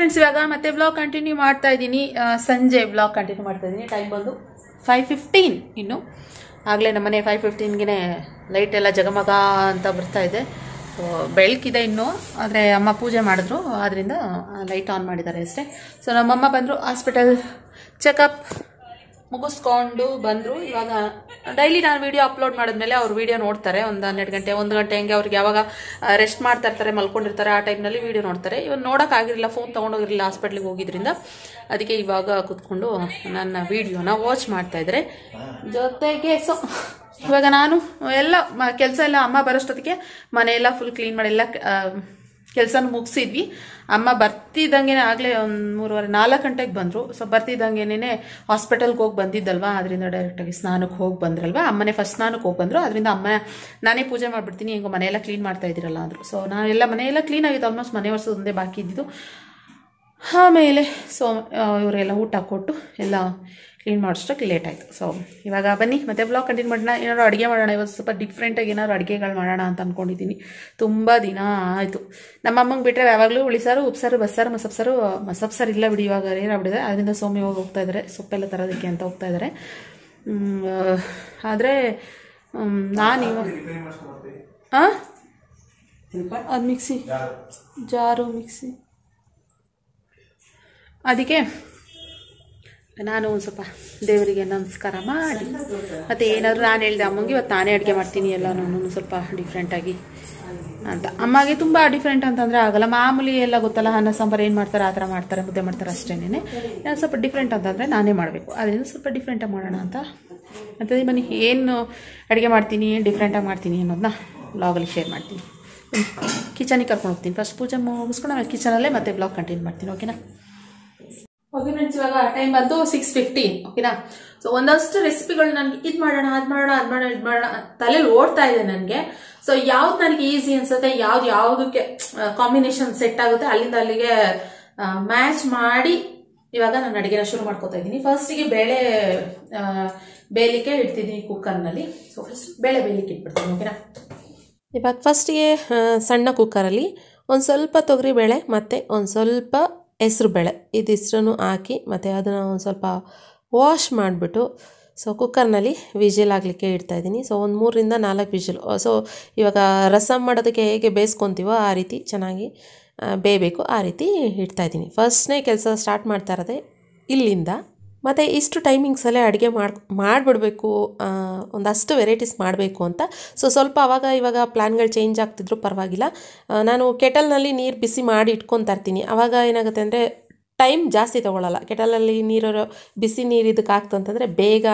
Friends ಇವಾಗ ಮತ್ತೆ blog continue ಮಾಡ್ತಾ ಇದ್ದೀನಿ ಆ, ಸಂಜೆ ಬ್ಲಾಗ್ ಕಂಟಿನ್ಯೂ ಮಾಡ್ತಾ ಇದ್ದೀನಿ ಟೈಮ್ ಬಂದು ಫೈವ್ ಫಿಫ್ಟೀನ್ ಇನ್ನು ಆಗಲೇ ನಮ್ಮನೆ ಫೈವ್ ಫಿಫ್ಟೀನ್ಗೆ ಲೈಟ್ ಎಲ್ಲ ಜಗಮಗ ಅಂತ ಬರ್ತಾ ಇದೆ ಸೊ ಬೆಳಕಿದೆ ಇನ್ನು ಆದರೆ ಅಮ್ಮ ಪೂಜೆ ಮಾಡಿದ್ರು ಆದ್ದರಿಂದ ಲೈಟ್ ಆನ್ ಮಾಡಿದ್ದಾರೆ ಅಷ್ಟೇ ಸೊ ನಮ್ಮಮ್ಮ ಬಂದರು ಹಾಸ್ಪಿಟಲ್ ಚೆಕಪ್ ಮುಗಿಸ್ಕೊಂಡು ಬಂದರು ಇವಾಗ ಡೈಲಿ ನಾನು ವೀಡಿಯೋ ಅಪ್ಲೋಡ್ ಮಾಡಿದ್ಮೇಲೆ ಅವ್ರು ವೀಡಿಯೋ ನೋಡ್ತಾರೆ ಒಂದು ಹನ್ನೆರಡು ಗಂಟೆ ಒಂದು ಗಂಟೆ ಹಂಗೆ ಅವ್ರಿಗೆ ಯಾವಾಗ ರೆಸ್ಟ್ ಮಾಡ್ತಾ ಇರ್ತಾರೆ ಮಲ್ಕೊಂಡಿರ್ತಾರೆ ಆ ಟೈಮ್ನಲ್ಲಿ ವೀಡಿಯೋ ನೋಡ್ತಾರೆ ಇವಾಗ ನೋಡೋಕ್ಕಾಗಿರಲಿಲ್ಲ ಫೋನ್ ತೊಗೊಂಡೋಗಿರಲಿಲ್ಲ ಹಾಸ್ಪಿಟ್ಲಿಗೆ ಹೋಗಿದ್ರಿಂದ ಅದಕ್ಕೆ ಇವಾಗ ಕೂತ್ಕೊಂಡು ನನ್ನ ವೀಡಿಯೋನ ವಾಚ್ ಮಾಡ್ತಾ ಇದ್ದಾರೆ ಜೊತೆಗೆ ಸೊ ಇವಾಗ ನಾನು ಎಲ್ಲ ಕೆಲಸ ಎಲ್ಲ ಅಮ್ಮ ಬರೋಷ್ಟೊತ್ತಿಗೆ ಮನೆಯೆಲ್ಲ ಫುಲ್ ಕ್ಲೀನ್ ಮಾಡಿ ಎಲ್ಲ ಕೆಲಸನ ಮುಗಿಸಿದ್ವಿ ಅಮ್ಮ ಬರ್ತಿದ್ದಂಗೆ ಆಗಲೇ ಒಂದು ಮೂರುವರೆ ನಾಲ್ಕು ಗಂಟೆಗೆ ಬಂದರು ಸೊ ಬರ್ತಿದ್ದಂಗೆನೇ ಹಾಸ್ಪಿಟಲ್ಗೆ ಹೋಗಿ ಬಂದಿದ್ದಲ್ವಾ ಅದರಿಂದ ಡೈರೆಕ್ಟಾಗಿ ಸ್ನಾನಕ್ಕೆ ಹೋಗಿ ಬಂದ್ರಲ್ವಾ ಅಮ್ಮನೇ ಫಸ್ಟ್ ಸ್ನಾನಕ್ಕೆ ಹೋಗಿ ಬಂದರು ಅದರಿಂದ ಅಮ್ಮ ನಾನೇ ಪೂಜೆ ಮಾಡಿಬಿಡ್ತೀನಿ ಹೆಂಗೋ ಮನೆಯೆಲ್ಲ ಕ್ಲೀನ್ ಮಾಡ್ತಾ ಇದ್ದೀರಲ್ಲ ಅಂದರು ಸೊ ನಾನೆಲ್ಲ ಮನೆಯೆಲ್ಲ ಕ್ಲೀನ್ ಆಗಿತ್ತು ಆಲ್ಮೋಸ್ಟ್ ಮನೆ ವರ್ಷದ ಒಂದೇ ಬಾಕಿ ಇದ್ದಿದ್ದು ಆಮೇಲೆ ಸೊ ಇವರೆಲ್ಲ ಊಟ ಕೊಟ್ಟು ಎಲ್ಲ ಕ್ಲೀನ್ ಮಾಡೋಷ್ಟಕ್ಕೆ ಲೇಟ್ ಆಯಿತು ಸೊ ಇವಾಗ ಬನ್ನಿ ಮತ್ತೆ ಬ್ಲಾಗ್ ಕಂಟಿನ್ಯೂ ಮಾಡೋಣ ಏನಾದ್ರು ಅಡುಗೆ ಮಾಡೋಣ ಇವತ್ತು ಸ್ವಲ್ಪ ಡಿಫ್ರೆಂಟಾಗಿ ಏನಾದ್ರು ಅಡುಗೆಗಳು ಮಾಡೋಣ ಅಂತ ಅಂದ್ಕೊಂಡಿದ್ದೀನಿ ತುಂಬ ದಿನ ಆಯಿತು ನಮ್ಮ ಅಮ್ಮಂಗೆ ಬಿಟ್ಟರೆ ಯಾವಾಗಲೂ ಉಳಿಸಾರು ಉಪ್ಸಾರು ಬಸ್ಸಾರು ಮಸಪ್ಸಾರು ಮಸಪ್ಸಾರು ಇಲ್ಲ ಬಿಡಿ ಇವಾಗ ಏನಾಗ್ಬಿಟ್ಟಿದೆ ಅದರಿಂದ ಸೌಮ್ಯ ಹೋಗಿ ಹೋಗ್ತಾ ಇದ್ದಾರೆ ಸೊಪ್ಪೆಲ್ಲ ತರೋದಕ್ಕೆ ಅಂತ ಹೋಗ್ತಾ ಇದ್ದಾರೆ ಆದರೆ ನಾನು ಇವಾಗ ಹಾಂ ಅದು ಮಿಕ್ಸಿ ಜಾರು ಮಿಕ್ಸಿ ಅದಕ್ಕೆ ನಾನು ಒಂದು ಸ್ವಲ್ಪ ದೇವರಿಗೆ ನಮಸ್ಕಾರ ಮಾಡಿ ಮತ್ತು ಏನಾದರೂ ನಾನು ಹೇಳಿದೆ ಅಮ್ಮಂಗೆ ಇವತ್ತು ನಾನೇ ಅಡುಗೆ ಮಾಡ್ತೀನಿ ಎಲ್ಲ ನಾನು ಸ್ವಲ್ಪ ಡಿಫ್ರೆಂಟಾಗಿ ಅಂತ ಅಮ್ಮಗೆ ತುಂಬ ಡಿಫ್ರೆಂಟ್ ಅಂತಂದರೆ ಆಗಲ್ಲ ಮಾಮೂಲಿ ಎಲ್ಲ ಗೊತ್ತಲ್ಲ ಅನ್ನ ಸಾಂಬಾರು ಏನು ಮಾಡ್ತಾರೆ ಆ ಥರ ಮಾಡ್ತಾರೆ ಮುದ್ದೆ ಮಾಡ್ತಾರೆ ಅಷ್ಟೇನೆ ಸ್ವಲ್ಪ ಡಿಫ್ರೆಂಟ್ ಅಂತಂದರೆ ನಾನೇ ಮಾಡಬೇಕು ಅದರಿಂದ ಸ್ವಲ್ಪ ಡಿಫ್ರೆಂಟಾಗಿ ಮಾಡೋಣ ಅಂತ ಅಂತಂದ್ರೆ ಬನ್ನಿ ಏನು ಅಡುಗೆ ಮಾಡ್ತೀನಿ ಏನು ಡಿಫ್ರೆಂಟಾಗಿ ಮಾಡ್ತೀನಿ ಅನ್ನೋದನ್ನ ಬ್ಲಾಗಲ್ಲಿ ಶೇರ್ ಮಾಡ್ತೀನಿ ಕಿಚನಿಗೆ ಕರ್ಕೊಂಡು ಹೋಗ್ತೀನಿ ಫಸ್ಟ್ ಪೂಜೆ ಮುಗಿಸ್ಕೊಂಡು ಆಮೇಲೆ ಕಿಚನಲ್ಲೇ ಮತ್ತೆ ಬ್ಲಾಗ್ ಕಂಟಿನ್ಯೂ ಮಾಡ್ತೀನಿ ಓಕೆನಾ ಓಕೆ ಫ್ರೆಂಡ್ಸ್ ಇವಾಗ ಟೈಮ್ ಬಂದು ಸಿಕ್ಸ್ ಫಿಫ್ಟೀನ್ ಓಕೆನಾ ಸೊ ಒಂದಷ್ಟು ರೆಸಿಪಿಗಳು ನನಗೆ ಇದು ಮಾಡೋಣ ಅದು ಮಾಡೋಣ ಅದು ಮಾಡೋಣ ಇದು ಮಾಡೋಣ ತಲೆಯಲ್ಲಿ ಓಡ್ತಾ ಇದೆ ನನಗೆ ಸೊ ಯಾವ್ದು ನನಗೆ ಈಸಿ ಅನ್ಸುತ್ತೆ ಯಾವ್ದು ಯಾವುದಕ್ಕೆ ಕಾಂಬಿನೇಷನ್ ಸೆಟ್ ಆಗುತ್ತೆ ಅಲ್ಲಿಂದ ಅಲ್ಲಿಗೆ ಮ್ಯಾಚ್ ಮಾಡಿ ಇವಾಗ ನಾನು ಅಡುಗೆನ ಶುರು ಮಾಡ್ಕೋತಾ ಇದ್ದೀನಿ ಫಸ್ಟಿಗೆ ಬೇಳೆ ಆ, ಬೇಯಲಿಕ್ಕೆ ಇಡ್ತಿದ್ದೀನಿ ಕುಕ್ಕರ್ನಲ್ಲಿ ಸೊ ಫಸ್ಟ್ ಬೇಳೆ ಬೇಯಲಿಕ್ಕೆ ಇಟ್ಬಿಡ್ತೀನಿ ಓಕೆನಾ ಇವಾಗ ಫಸ್ಟಿಗೆ ಸಣ್ಣ ಕುಕ್ಕರಲ್ಲಿ ಒಂದು ಸ್ವಲ್ಪ ತೊಗರಿಬೇಳೆ ಮತ್ತು ಒಂದು ಸ್ವಲ್ಪ ಹೆಸ್ರು ಬೇಳೆ ಇದಿಷ್ಟನ್ನು ಹಾಕಿ ಮತ್ತು ಅದನ್ನು ಒಂದು ಸ್ವಲ್ಪ ವಾಶ್ ಮಾಡಿಬಿಟ್ಟು ಸೊ ಕುಕ್ಕರ್ನಲ್ಲಿ ವಿಜಿಲ್ ಆಗಲಿಕ್ಕೆ ಇಡ್ತಾಯಿದ್ದೀನಿ ಸೊ ಒಂದು ಮೂರರಿಂದ ನಾಲ್ಕು ವಿಜಿಲ್ ಸೊ ಇವಾಗ ರಸಮ್ ಮಾಡೋದಕ್ಕೆ ಹೇಗೆ ಬೇಯಿಸ್ಕೊತೀವೋ ಆ ರೀತಿ ಚೆನ್ನಾಗಿ ಆ, ಬೇಯಬೇಕು ಆ ರೀತಿ ಇಡ್ತಾಯಿದ್ದೀನಿ ಫಸ್ಟ್ನೇ ಕೆಲಸ ಸ್ಟಾರ್ಟ್ ಮಾಡ್ತಾ ಇರೋದೆ ಇಲ್ಲಿಂದ ಮತ್ತು ಇಷ್ಟು ಟೈಮಿಂಗ್ಸಲ್ಲೇ ಅಡುಗೆ ಮಾಡಿ ಮಾಡಿಬಿಡ್ಬೇಕು ಒಂದಷ್ಟು ವೆರೈಟೀಸ್ ಮಾಡಬೇಕು ಅಂತ ಸೊ ಸ್ವಲ್ಪ ಆವಾಗ ಇವಾಗ ಪ್ಲ್ಯಾನ್ಗಳು ಚೇಂಜ್ ಆಗ್ತಿದ್ರು ಪರವಾಗಿಲ್ಲ ಆ, ನಾನು ಕೆಟಲ್ನಲ್ಲಿ ನೀರು ಬಿಸಿ ಮಾಡಿ ಇಟ್ಕೊತಾ ಇರ್ತೀನಿ ಆವಾಗ ಏನಾಗುತ್ತೆ ಅಂದರೆ ಟೈಮ್ ಜಾಸ್ತಿ ತೊಗೊಳಲ್ಲ ಕೆಟಲಲ್ಲಿ ನೀರು ಬಿಸಿ ನೀರು ಇದಕ್ಕೆ ಹಾಕ್ತಂತಂದರೆ ಬೇಗ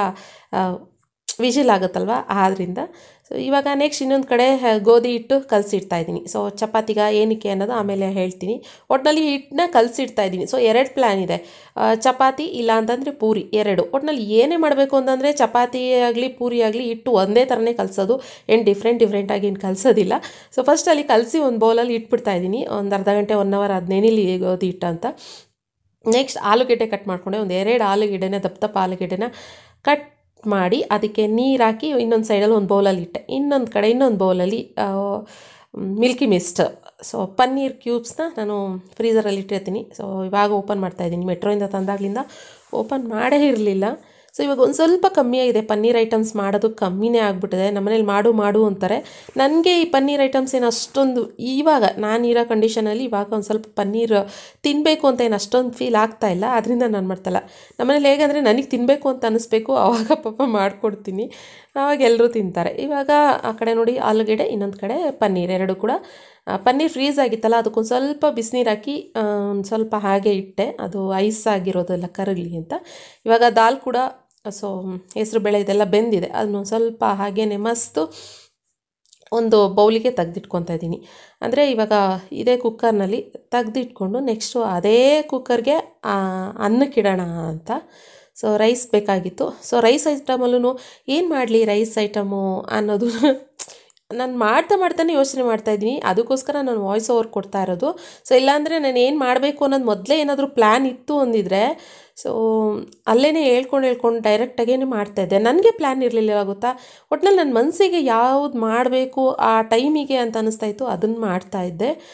ವಿಜಿಲ್ ಆಗುತ್ತಲ್ವ ಆದ್ದರಿಂದ ಸೊ ಇವಾಗ ನೆಕ್ಸ್ಟ್ ಇನ್ನೊಂದು ಕಡೆ ಆ, ಗೋಧಿ ಹಿಟ್ಟು ಕಲಸಿಡ್ತಾ ಇದ್ದೀನಿ ಸೊ ಚಪಾತಿಗ ಏನಕ್ಕೆ ಅನ್ನೋದು ಆಮೇಲೆ ಹೇಳ್ತೀನಿ ಒಟ್ಟಿನಲ್ಲಿ ಹಿಟ್ಟನ್ನ ಕಲಸಿಡ್ತಾ ಇದ್ದೀನಿ ಸೊ ಎರಡು ಪ್ಲ್ಯಾನ್ ಇದೆ ಆ, ಚಪಾತಿ ಇಲ್ಲ ಅಂತಂದರೆ ಪೂರಿ ಎರಡು ಒಟ್ಟಿನಲ್ಲಿ ಏನೇ ಮಾಡಬೇಕು ಅಂತಂದರೆ ಚಪಾತಿ ಆಗಲಿ ಪೂರಿ ಆಗಲಿ ಹಿಟ್ಟು ಒಂದೇ ಥರನೇ ಕಲಿಸೋದು ಏನು ಡಿಫ್ರೆಂಟ್ ಡಿಫ್ರೆಂಟಾಗಿ ಏನು ಕಲಿಸೋದಿಲ್ಲ ಸೊ ಫಸ್ಟ್ ಅಲ್ಲಿ ಕಲಸಿ ಒಂದು ಬೌಲಲ್ಲಿ ಇಟ್ಬಿಡ್ತಾ ಇದ್ದೀನಿ ಒಂದು ಅರ್ಧ ಗಂಟೆ ಒನ್ ಅವರ್ ಅದು ನೆನಿಲಿ ಗೋಧಿ ಹಿಟ್ಟು ಅಂತ ನೆಕ್ಸ್ಟ್ ಆಲೂಗೆಡ್ಡೆ ಕಟ್ ಮಾಡಿಕೊಂಡೆ ಒಂದು ಎರಡು ಆಲೂಗೆಡ್ಡೆನ ದಪ್ಪ ದಪ್ಪ ಆಲೂಗೆಡ್ಡೆನ ಕಟ್ ಮಾಡಿ ಅದಕ್ಕೆ ನೀರು ಹಾಕಿ ಇನ್ನೊಂದು ಸೈಡಲ್ಲಿ ಒಂದು ಬೌಲಲ್ಲಿ ಇಟ್ಟೆ ಇನ್ನೊಂದು ಕಡೆ ಇನ್ನೊಂದು ಬೌಲಲ್ಲಿ ಮಿಲ್ಕಿ ಮಿಸ್ಟ್ ಸೊ ಪನ್ನೀರ್ ಕ್ಯೂಬ್ಸ್ನ ನಾನು ಫ್ರೀಸರಲ್ಲಿ ಇಟ್ಟಿರ್ತೀನಿ ಸೊ ಇವಾಗ ಓಪನ್ ಮಾಡ್ತಾಯಿದ್ದೀನಿ ಮೆಟ್ರೋಯಿಂದ ತಂದಾಗಲಿಂದ ಓಪನ್ ಮಾಡೇ ಇರಲಿಲ್ಲ ಸೊ ಇವಾಗ ಒಂದು ಸ್ವಲ್ಪ ಕಮ್ಮಿ ಆಗಿದೆ ಪನ್ನೀರ್ ಐಟಮ್ಸ್ ಮಾಡೋದು ಕಮ್ಮಿನೇ ಆಗಿಬಿಟ್ಟಿದೆ ನಮ್ಮನೇಲಿ ಮಾಡು ಮಾಡು ಅಂತಾರೆ ನನಗೆ ಈ ಪನ್ನೀರ್ ಐಟಮ್ಸ್ ಏನು ಅಷ್ಟೊಂದು ಇವಾಗ ನಾನು ಇರೋ ಕಂಡೀಷನಲ್ಲಿ ಇವಾಗ ಒಂದು ಸ್ವಲ್ಪ ಪನ್ನೀರ್ ತಿನ್ನಬೇಕು ಅಂತ ಏನು ಅಷ್ಟೊಂದು ಫೀಲ್ ಆಗ್ತಾ ಇಲ್ಲ ಅದರಿಂದ ನಾನು ಮಾಡ್ತಾಯಿಲ್ಲ ನಮ್ಮನೇಲಿ ಹೇಗಂದರೆ ನನಗೆ ತಿನ್ನಬೇಕು ಅಂತ ಅನ್ನಿಸ್ಬೇಕು ಆವಾಗ ಪಾಪ ಮಾಡಿಕೊಡ್ತೀನಿ ಆವಾಗ ಎಲ್ಲರೂ ತಿಂತಾರೆ ಇವಾಗ ಆ ಕಡೆ ನೋಡಿ ಆಲೂಗೆಡ್ಡೆ ಇನ್ನೊಂದು ಕಡೆ ಪನ್ನೀರ್ ಎರಡು ಕೂಡ ಆ, ಪನ್ನೀರ್ ಫ್ರೀಸ್ ಆಗಿತ್ತಲ್ಲ ಅದಕ್ಕೊಂದು ಸ್ವಲ್ಪ ಬಿಸಿನೀರು ಹಾಕಿ ಒಂದು ಸ್ವಲ್ಪ ಹಾಗೆ ಇಟ್ಟೆ ಅದು ಐಸ್ ಆಗಿರೋದೆಲ್ಲ ಕರಗಲಿ ಅಂತ ಇವಾಗ ದಾಲ್ ಕೂಡ ಸೊ ಹೆಸರು ಬೇಳೆ ಇದೆಲ್ಲ ಬೆಂದಿದೆ ಅದನ್ನು ಸ್ವಲ್ಪ ಹಾಗೇನೆ ಮಸ್ತು ಒಂದು ಬೌಲಿಗೆ ತೆಗ್ದಿಟ್ಕೊತಾ ಇದ್ದೀನಿ ಅಂದರೆ ಇವಾಗ ಇದೇ ಕುಕ್ಕರ್ನಲ್ಲಿ ತೆಗ್ದಿಟ್ಕೊಂಡು ನೆಕ್ಸ್ಟು ಅದೇ ಕುಕ್ಕರ್ಗೆ ಅನ್ನಕ್ಕಿಡೋಣ ಅಂತ ಸೊ ರೈಸ್ ಬೇಕಾಗಿತ್ತು ಸೊ ರೈಸ್ ಐಟಮಲ್ಲೂ ಏನು ಮಾಡಲಿ ರೈಸ್ ಐಟಮು ಅನ್ನೋದು ನಾನು ಮಾಡ್ತಾ ಮಾಡ್ತಾನೆ ಯೋಚನೆ ಮಾಡ್ತಾ ಇದ್ದೀನಿ ಅದಕ್ಕೋಸ್ಕರ ನಾನು ವಾಯ್ಸ್ ಓವರ್ ಕೊಡ್ತಾ ಇರೋದು ಸೊ ಇಲ್ಲಾಂದರೆ ನಾನು ಏನು ಮಾಡಬೇಕು ಅನ್ನೋದು ಮೊದಲೇ ಏನಾದರೂ ಪ್ಲ್ಯಾನ್ ಇತ್ತು ಅಂದಿದ್ರೆ ಸೊ ಅಲ್ಲೇ ಹೇಳ್ಕೊಂಡು ಹೇಳ್ಕೊಂಡು ಡೈರೆಕ್ಟಾಗೇ ಮಾಡ್ತಾಯಿದ್ದೆ ನನಗೆ ಪ್ಲ್ಯಾನ್ ಇರಲಿಲ್ಲ ಗೊತ್ತಾ ಒಟ್ನಲ್ಲಿ ನನ್ನ ಮನಸ್ಸಿಗೆ ಯಾವ್ದು ಮಾಡಬೇಕು ಆ ಟೈಮಿಗೆ ಅಂತ ಅನ್ನಿಸ್ತಾ ಇತ್ತು ಅದನ್ನು ಮಾಡ್ತಾಯಿದ್ದೆ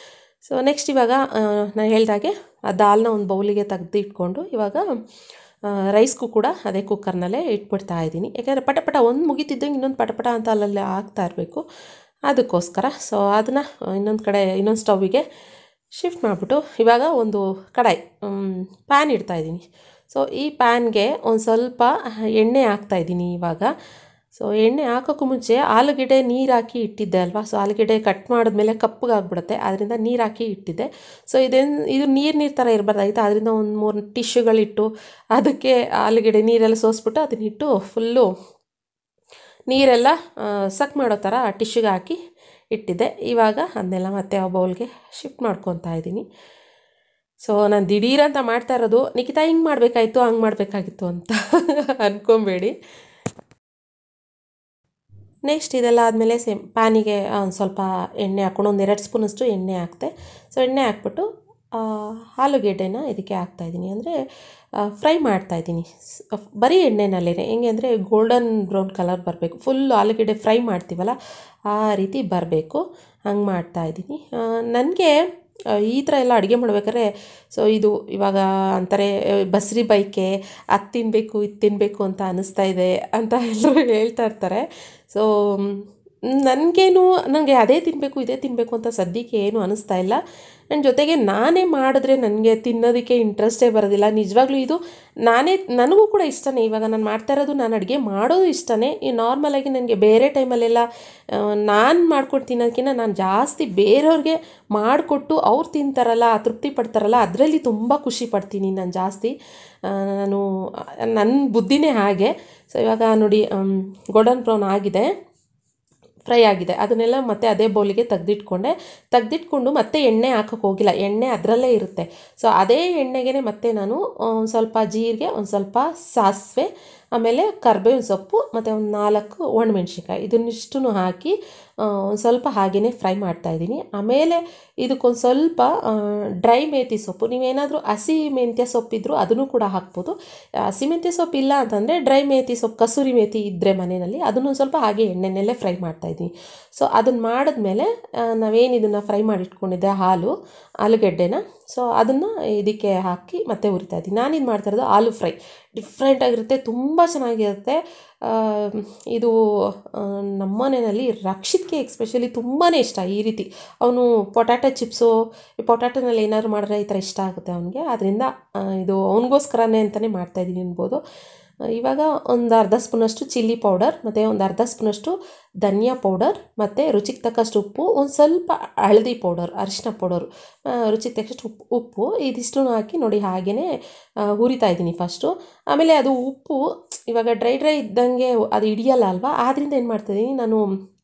ಸೊ ನೆಕ್ಸ್ಟ್ ಇವಾಗ ನಾನು ಹೇಳ್ದಾಗೆ ಆ ದಾಲ್ನ ಒಂದು ಬೌಲಿಗೆ ತೆಗ್ದು ಇಟ್ಕೊಂಡು ಇವಾಗ ರೈಸ್ಗೂ ಕೂಡ ಅದೇ ಕುಕ್ಕರ್ನಲ್ಲೇ ಇಟ್ಬಿಡ್ತಾ ಇದ್ದೀನಿ ಯಾಕೆಂದರೆ ಪಟ ಪಟ ಒಂದು ಮುಗಿತಿದ್ದಂಗೆ ಇನ್ನೊಂದು ಪಟ ಪಟ ಅಂತ ಅಲ್ಲಲ್ಲೇ ಆಗ್ತಾ ಇರಬೇಕು ಅದಕ್ಕೋಸ್ಕರ ಸೊ ಅದನ್ನು ಇನ್ನೊಂದು ಕಡೆ ಇನ್ನೊಂದು ಸ್ಟವ್ವಿಗೆ ಶಿಫ್ಟ್ ಮಾಡಿಬಿಟ್ಟು ಇವಾಗ ಒಂದು ಕಡಾಯಿ ಪ್ಯಾನ್ ಇಡ್ತಾಯಿದ್ದೀನಿ ಸೊ ಈ ಪ್ಯಾನ್ಗೆ ಒಂದು ಸ್ವಲ್ಪ ಎಣ್ಣೆ ಹಾಕ್ತಾಯಿದ್ದೀನಿ ಇವಾಗ ಸೊ ಎಣ್ಣೆ ಹಾಕೋಕ್ಕೂ ಮುಂಚೆ ಆಲೂಗೆಡ್ಡೆ ನೀರು ಹಾಕಿ ಇಟ್ಟಿದ್ದೆ ಅಲ್ವಾ ಸೊ ಆಲೂಗೆಡ್ಡೆ ಕಟ್ ಮಾಡಿದ್ಮೇಲೆ ಕಪ್ಪಗಾಗ್ಬಿಡುತ್ತೆ ಅದರಿಂದ ನೀರು ಹಾಕಿ ಇಟ್ಟಿದ್ದೆ ಸೊ ಇದೇನು ಇದು ನೀರು ನೀರು ಥರ ಇರಬಾರ್ದಾಗಿತ್ತು ಅದರಿಂದ ಒಂದು ಮೂರು ಟಿಶ್ಯೂಗಳಿಟ್ಟು ಅದಕ್ಕೆ ಆಲೂಗೆಡ್ಡೆ ನೀರೆಲ್ಲ ಸೋಸ್ಬಿಟ್ಟು ಅದನ್ನಿಟ್ಟು ಫುಲ್ಲು ನೀರೆಲ್ಲ ಸಕ್ ಮಾಡೋ ಥರ ಟಿಶ್ಯೂಗೆ ಹಾಕಿ ಇಟ್ಟಿದ್ದೆ ಇವಾಗ ಅದನ್ನೆಲ್ಲ ಮತ್ತೆ ಆ ಬೌಲ್ಗೆ ಶಿಫ್ಟ್ ಮಾಡ್ಕೊತಾ ಇದ್ದೀನಿ ಸೊ ನಾನು ದಿಢೀರಂತ ಮಾಡ್ತಾ ಇರೋದು ನಿಖಿತಾ ಹಿಂಗೆ ಮಾಡಬೇಕಾಯ್ತು ಹಂಗೆ ಮಾಡಬೇಕಾಗಿತ್ತು ಅಂತ ಅಂದ್ಕೊಬೇಡಿ ನೆಕ್ಸ್ಟ್ ಇದೆಲ್ಲ ಆದಮೇಲೆ ಸೇಮ್ ಪ್ಯಾನಿಗೆ ಒಂದು ಸ್ವಲ್ಪ ಎಣ್ಣೆ ಹಾಕ್ಕೊಂಡು ಒಂದು ಎರಡು ಸ್ಪೂನಷ್ಟು ಎಣ್ಣೆ ಹಾಕ್ತೆ ಸೊ ಎಣ್ಣೆ ಹಾಕ್ಬಿಟ್ಟು ಆಲೂಗೆಡ್ಡೆನ ಇದಕ್ಕೆ ಹಾಕ್ತಾಯಿದ್ದೀನಿ ಅಂದರೆ ಫ್ರೈ ಮಾಡ್ತಾಯಿದ್ದೀನಿ ಬರೀ ಎಣ್ಣೆನಲ್ಲೇ ಹೆಂಗೆ ಅಂದರೆ ಗೋಲ್ಡನ್ ಬ್ರೌನ್ ಕಲರ್ ಬರಬೇಕು ಫುಲ್ ಆಲೂಗೆಡ್ಡೆ ಫ್ರೈ ಮಾಡ್ತೀವಲ್ಲ ಆ ರೀತಿ ಬರಬೇಕು ಹಂಗೆ ಮಾಡ್ತಾಯಿದ್ದೀನಿ ನನಗೆ ಈ ಥರ ಎಲ್ಲ ಅಡುಗೆ ಮಾಡ್ಬೇಕಾದ್ರೆ ಸೊ ಇದು ಇವಾಗ ಅಂತಾರೆ ಬಸ್ರಿ ಬೈಕೆ ಅದು ತಿನ್ನಬೇಕು ಇದು ತಿನ್ನಬೇಕು ಅಂತ ಅನ್ನಿಸ್ತಾ ಇದೆ ಅಂತ ಎಲ್ಲರೂ ಹೇಳ್ತಾ ಇರ್ತಾರೆ ಸೊ ನನಗೇನು ನನಗೆ ಅದೇ ತಿನ್ನಬೇಕು ಇದೇ ತಿನ್ನಬೇಕು ಅಂತ ಸದ್ಯಕ್ಕೆ ಏನು ಅನ್ನಿಸ್ತಾ ಇಲ್ಲ ನನ್ನ ಜೊತೆಗೆ ನಾನೇ ಮಾಡಿದ್ರೆ ನನಗೆ ತಿನ್ನೋದಕ್ಕೆ ಇಂಟ್ರೆಸ್ಟೇ ಬರೋದಿಲ್ಲ ನಿಜವಾಗ್ಲೂ ಇದು ನಾನೇ ನನಗೂ ಕೂಡ ಇಷ್ಟನೇ ಇವಾಗ ನಾನು ಮಾಡ್ತಾ ಇರೋದು ನಾನು ಅಡುಗೆ ಮಾಡೋದು ಇಷ್ಟನೇ ಈ ನಾರ್ಮಲಾಗಿ ನನಗೆ ಬೇರೆ ಟೈಮಲ್ಲೆಲ್ಲ ನಾನು ಮಾಡ್ಕೊಂಡು ತಿನ್ನೋದಕ್ಕಿಂತ ನಾನು ಜಾಸ್ತಿ ಬೇರೆಯವ್ರಿಗೆ ಮಾಡಿಕೊಟ್ಟು ಅವ್ರು ತಿಂತಾರಲ್ಲ ತೃಪ್ತಿ ಪಡ್ತಾರಲ್ಲ ಅದರಲ್ಲಿ ತುಂಬ ಖುಷಿ ಪಡ್ತೀನಿ ನಾನು ಜಾಸ್ತಿ ನಾನು ನನ್ನ ಬುದ್ಧಿನೇ ಹಾಗೆ ಸೊ ಇವಾಗ ನೋಡಿ ಗೋಲ್ಡನ್ ಬ್ರೌನ್ ಆಗಿದೆ ಫ್ರೈ ಆಗಿದೆ ಅದನ್ನೆಲ್ಲ ಮತ್ತೆ ಅದೇ ಬೌಲಿಗೆ ತೆಗ್ದಿಟ್ಕೊಂಡೆ ತೆಗ್ದಿಟ್ಕೊಂಡು ಮತ್ತೆ ಎಣ್ಣೆ ಹಾಕೋಕ್ಕೆ ಹೋಗಿಲ್ಲ ಎಣ್ಣೆ ಅದರಲ್ಲೇ ಇರುತ್ತೆ ಸೊ ಅದೇ ಎಣ್ಣೆಗೆ ಮತ್ತೆ ನಾನು ಒಂದು ಸ್ವಲ್ಪ ಜೀರಿಗೆ ಒಂದು ಸ್ವಲ್ಪ ಸಾಸಿವೆ ಆಮೇಲೆ ಕರ್ಬೇವಿನ ಸೊಪ್ಪು ಮತ್ತು ಒಂದು ನಾಲ್ಕು ಒಣಮೆಣ್ಸಿನ್ಕಾಯಿ ಇದನ್ನಿಷ್ಟು ಹಾಕಿ ಒಂದು ಸ್ವಲ್ಪ ಹಾಗೆಯೇ ಫ್ರೈ ಮಾಡ್ತಾಯಿದ್ದೀನಿ ಆಮೇಲೆ ಇದಕ್ಕೊಂದು ಸ್ವಲ್ಪ ಡ್ರೈ ಮೇಥಿ ಸೊಪ್ಪು ನೀವೇನಾದರೂ ಹಸಿ ಮೆಂತ್ಯ ಸೊಪ್ಪಿದ್ರೂ ಅದನ್ನು ಕೂಡ ಹಾಕ್ಬೋದು ಹಸಿ ಮೆಂತ್ಯ ಸೊಪ್ಪು ಇಲ್ಲ ಅಂತಂದರೆ ಡ್ರೈ ಮೇಥಿ ಸೊಪ್ಪು ಕಸೂರಿ ಮೇಥಿ ಇದ್ದರೆ ಮನೆಯಲ್ಲಿ ಅದನ್ನು ಸ್ವಲ್ಪ ಹಾಗೆ ಎಣ್ಣೆನಲ್ಲೇ ಫ್ರೈ ಮಾಡ್ತಾಯಿದ್ದೀನಿ ಸೊ ಅದನ್ನು ಮಾಡಿದ್ಮೇಲೆ ನಾವೇನು ಇದನ್ನು ಫ್ರೈ ಮಾಡಿಟ್ಕೊಂಡಿದ್ದೆ ಹಾಲು ಆಲೂಗೆಡ್ಡೆನ ಸೊ ಅದನ್ನು ಇದಕ್ಕೆ ಹಾಕಿ ಮತ್ತೆ ಹುರಿತಾ ಇದ್ದೀನಿ ನಾನಿದು ಮಾಡ್ತಾ ಇರೋದು ಆಲೂ ಫ್ರೈ ಡಿಫ್ರೆಂಟಾಗಿರುತ್ತೆ ತುಂಬ ಚೆನ್ನಾಗಿರುತ್ತೆ ಇದು ನಮ್ಮನೆಯಲ್ಲಿ ರಕ್ಷಿತ್ಗೆ ಎಕ್ಸ್ಪೆಷಲಿ ತುಂಬಾ ಇಷ್ಟ ಈ ರೀತಿ ಅವನು ಪೊಟ್ಯಾಟೊ ಚಿಪ್ಸು ಪೊಟ್ಯಾಟೊನಲ್ಲಿ ಏನಾದ್ರು ಮಾಡಿದ್ರೆ ಈ ಥರ ಇಷ್ಟ ಆಗುತ್ತೆ ಅವನಿಗೆ ಆದ್ದರಿಂದ ಇದು ಅವನಿಗೋಸ್ಕರನೇ ಅಂತಲೇ ಮಾಡ್ತಾಯಿದ್ದೀನಿ ಅನ್ಬೋದು ಇವಾಗ ಒಂದು ಅರ್ಧ ಸ್ಪೂನಷ್ಟು ಚಿಲ್ಲಿ ಪೌಡರ್ ಮತ್ತು ಒಂದು ಅರ್ಧ ಸ್ಪೂನಷ್ಟು ಧನಿಯಾ ಪೌಡರ್ ಮತ್ತು ರುಚಿಗೆ ತಕ್ಕಷ್ಟು ಉಪ್ಪು ಒಂದು ಸ್ವಲ್ಪ ಹಳದಿ ಪೌಡರ್ ಅರಿಶಿನ ಪೌಡರು ರುಚಿಗೆ ತಕ್ಕಷ್ಟು ಉಪ್ಪು ಉಪ್ಪು ಇದಿಷ್ಟು ಹಾಕಿ ನೋಡಿ ಹಾಗೆಯೇ ಹುರಿತಾ ಇದ್ದೀನಿ ಫಸ್ಟು ಆಮೇಲೆ ಅದು ಉಪ್ಪು ಇವಾಗ ಡ್ರೈ ಡ್ರೈ ಇದ್ದಂಗೆ ಅದು ಹಿಡಿಯಲ್ಲ ಅಲ್ವಾ ಆದ್ದರಿಂದ ಏನು ಮಾಡ್ತಾಯಿದ್ದೀನಿ ನಾನು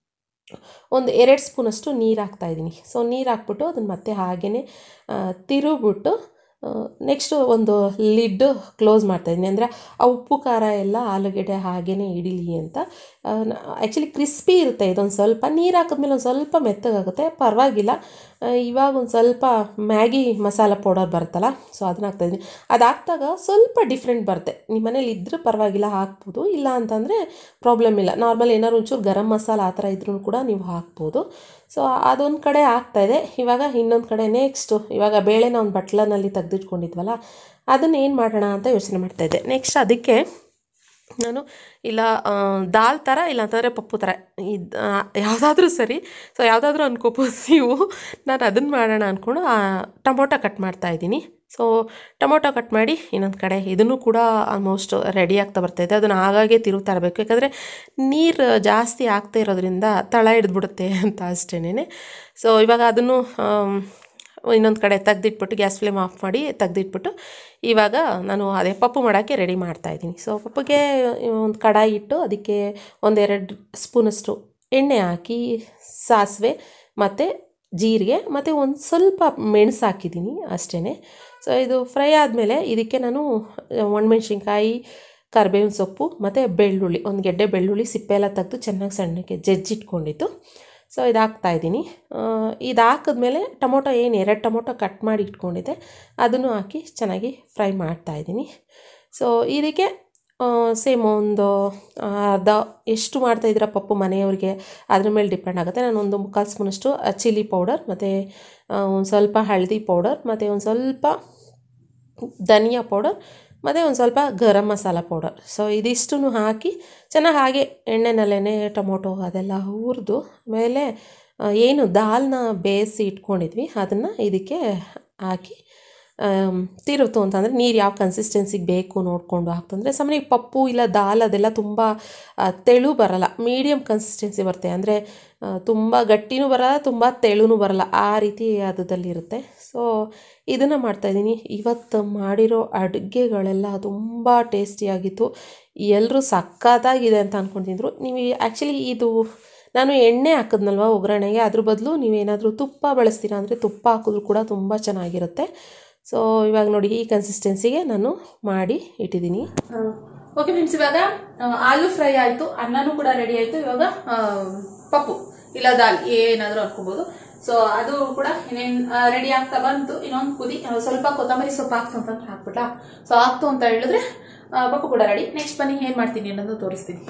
ಒಂದು ಎರಡು ಸ್ಪೂನಷ್ಟು ನೀರು ಹಾಕ್ತಾಯಿದ್ದೀನಿ ಸೊ ನೀರು ಹಾಕ್ಬಿಟ್ಟು ಅದನ್ನು ಮತ್ತೆ ಹಾಗೆಯೇ ತಿರುಗಿಬಿಟ್ಟು ನೆಕ್ಸ್ಟು ಒಂದು ಲಿಡ್ ಕ್ಲೋಸ್ ಮಾಡ್ತಾಯಿದ್ದೀನಿ ಅಂದರೆ ಆ ಉಪ್ಪು ಖಾರ ಎಲ್ಲ ಆಲೂಗೆಡ್ಡೆ ಹಾಗೇ ಹಿಡೀಲಿ ಅಂತ ಆ್ಯಕ್ಚುಲಿ ಕ್ರಿಸ್ಪಿ ಇರುತ್ತೆ ಇದೊಂದು ಸ್ವಲ್ಪ ನೀರು ಹಾಕಿದ್ಮೇಲೆ ಒಂದು ಸ್ವಲ್ಪ ಮೆತ್ತಗಾಗುತ್ತೆ ಪರವಾಗಿಲ್ಲ ಇವಾಗ ಒಂದು ಸ್ವಲ್ಪ ಮ್ಯಾಗಿ ಮಸಾಲ ಪೌಡರ್ ಬರುತ್ತಲ್ಲ ಸೊ ಅದನ್ನ ಹಾಕ್ತಾಯಿದ್ದೀನಿ ಅದು ಹಾಕ್ದಾಗ ಸ್ವಲ್ಪ ಡಿಫ್ರೆಂಟ್ ಬರುತ್ತೆ ನಿಮ್ಮ ಮನೇಲಿ ಇದ್ದರೆ ಪರವಾಗಿಲ್ಲ ಹಾಕ್ಬೋದು ಇಲ್ಲ ಅಂತಂದರೆ ಪ್ರಾಬ್ಲಮ್ ಇಲ್ಲ ನಾರ್ಮಲ್ ಏನಾದ್ರು ಒಂಚೂರು ಗರಂ ಮಸಾಲ ಆ ಥರ ಇದ್ರೂ ಕೂಡ ನೀವು ಹಾಕ್ಬೋದು ಸೊ ಅದೊಂದು ಕಡೆ ಆಗ್ತಾಯಿದೆ ಇವಾಗ ಇನ್ನೊಂದು ಕಡೆ ನೆಕ್ಸ್ಟು ಇವಾಗ ಬೇಳೆನ ಒಂದು ಬಟ್ಲನಲ್ಲಿ ತೆಗೆದಿಟ್ಕೊಂಡಿದ್ವಲ್ಲ ಅದನ್ನು ಏನು ಮಾಡೋಣ ಅಂತ ಯೋಚನೆ ಮಾಡ್ತಾಯಿದ್ದೆ ನೆಕ್ಸ್ಟ್ ಅದಕ್ಕೆ ನಾನು ಇಲ್ಲ ದಾಲ್ ಥರ ಇಲ್ಲ ಅಂತಂದರೆ ಪಪ್ಪು ಥರ ಇದು ಯಾವುದಾದ್ರೂ ಸರಿ ಸೊ ಯಾವುದಾದ್ರೂ ಅನ್ಕೋಬೋದು ನೀವು ನಾನು ಅದನ್ನು ಮಾಡೋಣ ಅಂದ್ಕೊಂಡು ಟೊಮೊಟೊ ಕಟ್ ಮಾಡ್ತಾಯಿದ್ದೀನಿ ಸೊ ಟೊಮೊಟೊ ಕಟ್ ಮಾಡಿ ಇನ್ನೊಂದು ಕಡೆ ಇದನ್ನು ಕೂಡ ಆಲ್ಮೋಸ್ಟ್ ರೆಡಿ ಆಗ್ತಾ ಬರ್ತಾಯಿದೆ ಅದನ್ನು ಆಗಾಗೆ ತಿರುಗ್ತಾ ಇರಬೇಕು ಯಾಕಂದರೆ ನೀರು ಜಾಸ್ತಿ ಆಗ್ತಾ ಇರೋದ್ರಿಂದ ತಳ ಹಿಡಿದ್ಬಿಡುತ್ತೆ ಅಂತ ಅಷ್ಟೇನೆ ಸೊ ಇವಾಗ ಅದನ್ನು ಇನ್ನೊಂದು ಕಡೆ ತೆಗ್ದಿಟ್ಬಿಟ್ಟು ಗ್ಯಾಸ್ ಫ್ಲೇಮ್ ಆಫ್ ಮಾಡಿ ತೆಗ್ದಿಟ್ಬಿಟ್ಟು ಇವಾಗ ನಾನು ಅದೇ ಪಪ್ಪು ಮಾಡೋಕ್ಕೆ ರೆಡಿ ಮಾಡ್ತಾಯಿದ್ದೀನಿ ಸೊ ಪಪ್ಪುಗೆ ಒಂದು ಕಡಾಯಿ ಇಟ್ಟು ಅದಕ್ಕೆ ಒಂದೆರಡು ಸ್ಪೂನಷ್ಟು ಎಣ್ಣೆ ಹಾಕಿ ಸಾಸಿವೆ ಮತ್ತು ಜೀರಿಗೆ ಮತ್ತು ಒಂದು ಸ್ವಲ್ಪ ಮೆಣಸು ಹಾಕಿದ್ದೀನಿ ಅಷ್ಟೇ ಸೊ ಇದು ಫ್ರೈ ಆದಮೇಲೆ ಇದಕ್ಕೆ ನಾನು ಒಣಮೆಣ್ಸಿನ್ಕಾಯಿ ಕರಿಬೇವಿನ ಸೊಪ್ಪು ಮತ್ತು ಬೆಳ್ಳುಳ್ಳಿ ಒಂದು ಗೆಡ್ಡೆ ಬೆಳ್ಳುಳ್ಳಿ ಸಿಪ್ಪೆ ಎಲ್ಲ ತೆಗೆದು ಚೆನ್ನಾಗಿ ಸಣ್ಣಕ್ಕೆ ಜಜ್ಜಿಟ್ಕೊಂಡಿತ್ತು ಸೊ ಇದು ಹಾಕ್ತಾಯಿದ್ದೀನಿ ಇದು ಹಾಕಿದ್ಮೇಲೆ ಟೊಮೊಟೊ ಏನು ಎರಡು ಟೊಮೊಟೊ ಕಟ್ ಮಾಡಿ ಇಟ್ಕೊಂಡಿದ್ದೆ ಅದನ್ನು ಹಾಕಿ ಚೆನ್ನಾಗಿ ಫ್ರೈ ಮಾಡ್ತಾಯಿದ್ದೀನಿ ಸೊ ಇದಕ್ಕೆ ಸೇಮ್ ಒಂದು ಆ, ಅರ್ಧ ಎಷ್ಟು ಮಾಡ್ತಾಯಿದ್ದೀರಾ ಪಪ್ಪು ಮನೆಯವ್ರಿಗೆ ಅದ್ರ ಮೇಲೆ ಡಿಪೆಂಡ್ ಆಗುತ್ತೆ ನಾನು ಒಂದು ಮುಕ್ಕಾಲು ಸ್ಪೂನಷ್ಟು ಚಿಲ್ಲಿ ಪೌಡರ್ ಮತ್ತು ಒಂದು ಸ್ವಲ್ಪ ಹಳದಿ ಪೌಡರ್ ಮತ್ತು ಒಂದು ಸ್ವಲ್ಪ ಧನಿಯಾ ಪೌಡರ್ ಮತ್ತು ಒಂದು ಸ್ವಲ್ಪ ಗರಂ ಮಸಾಲ ಪೌಡರ್ ಸೊ ಇದಿಷ್ಟು ಹಾಕಿ ಚೆನ್ನಾಗಿ ಹಾಗೆ ಎಣ್ಣೆನಲ್ಲೇ ಟೊಮೊಟೊ ಅದೆಲ್ಲ ಹುರಿದು ಆಮೇಲೆ ಆ, ಏನು ದಾಲ್ನ ಬೇಯಿಸಿ ಇಟ್ಕೊಂಡಿದ್ವಿ ಅದನ್ನು ಇದಕ್ಕೆ ಹಾಕಿ ಆಮ್, ತಿರುತು ಅಂತಂದರೆ ನೀರು ಯಾವ ಕನ್ಸಿಸ್ಟೆನ್ಸಿಗೆ ಬೇಕು ನೋಡಿಕೊಂಡು ಹಾಕ್ತಂದರೆ ಸಾಮಾನ್ಯ ಈ ಪಪ್ಪು ಇಲ್ಲ ದಾಲ್ ಅದೆಲ್ಲ ತುಂಬ ಆ, ತೆಳು ಬರಲ್ಲ ಮೀಡಿಯಮ್ ಕನ್ಸಿಸ್ಟೆನ್ಸಿ ಬರುತ್ತೆ ಅಂದರೆ ತುಂಬ ಗಟ್ಟಿನೂ ಬರಲ್ಲ ತುಂಬ ತೆಳುನೂ ಬರಲ್ಲ ಆ ರೀತಿ ಅದರಲ್ಲಿರುತ್ತೆ ಸೊ ಇದನ್ನು ಮಾಡ್ತಾಯಿದ್ದೀನಿ ಇವತ್ತು ಮಾಡಿರೋ ಅಡುಗೆಗಳೆಲ್ಲ ತುಂಬ ಟೇಸ್ಟಿಯಾಗಿತ್ತು ಎಲ್ಲರೂ ಸಖತ್ತಾಗಿದೆ ಅಂತ ಅಂದ್ಕೊಂಡಿದ್ರು ನೀವು ಆ್ಯಕ್ಚುಲಿ ಇದು ನಾನು ಎಣ್ಣೆ ಹಾಕಿದ್ನಲ್ವ ಒಗ್ಗರಣೆಗೆ ಅದ್ರ ಬದಲು ನೀವೇನಾದರೂ ತುಪ್ಪ ಬಳಸ್ತೀರಾ ಅಂದರೆ ತುಪ್ಪ ಹಾಕಿದ್ರು ಕೂಡ ತುಂಬ ಚೆನ್ನಾಗಿರುತ್ತೆ ಸೊ ಇವಾಗ ನೋಡಿ ಈ ಕನ್ಸಿಸ್ಟೆನ್ಸಿಗೆ ನಾನು ಮಾಡಿ ಇಟ್ಟಿದ್ದೀನಿ ಓಕೆ ಫ್ರೆಂಡ್ಸ್ ಇವಾಗ ಆ, ಆಲೂ ಫ್ರೈ ಆಯ್ತು ಅನ್ನನೂ ಕೂಡ ರೆಡಿ ಆಯ್ತು ಇವಾಗ ಆ, ಪಪ್ಪು ಇಲ್ಲ ದಾಲ್ ಏನಾದ್ರೂ ಅನ್ಕೋಬಹುದು ಸೊ ಅದು ಕೂಡ ಇನ್ನೇನ್ ರೆಡಿ ಆಗ್ತಾ ಬಂತು ಇನ್ನೊಂದು ಕುದಿ ಆ, ಸ್ವಲ್ಪ ಕೊತ್ತಂಬರಿ ಸೊಪ್ಪು ಹಾಕ್ತು ಅಂತ ಹಾಕ್ಬಿಟ್ಲಾ ಸೊ ಆಗ್ತು ಅಂತ ಹೇಳಿದ್ರೆ ಆ, ಪಪ್ಪು ಕೂಡ ರೆಡಿ ನೆಕ್ಸ್ಟ್ ಬನ್ನಿ ಏನ್ ಮಾಡ್ತೀನಿ ಅನ್ನೋದು ತೋರಿಸ್ತೀನಿ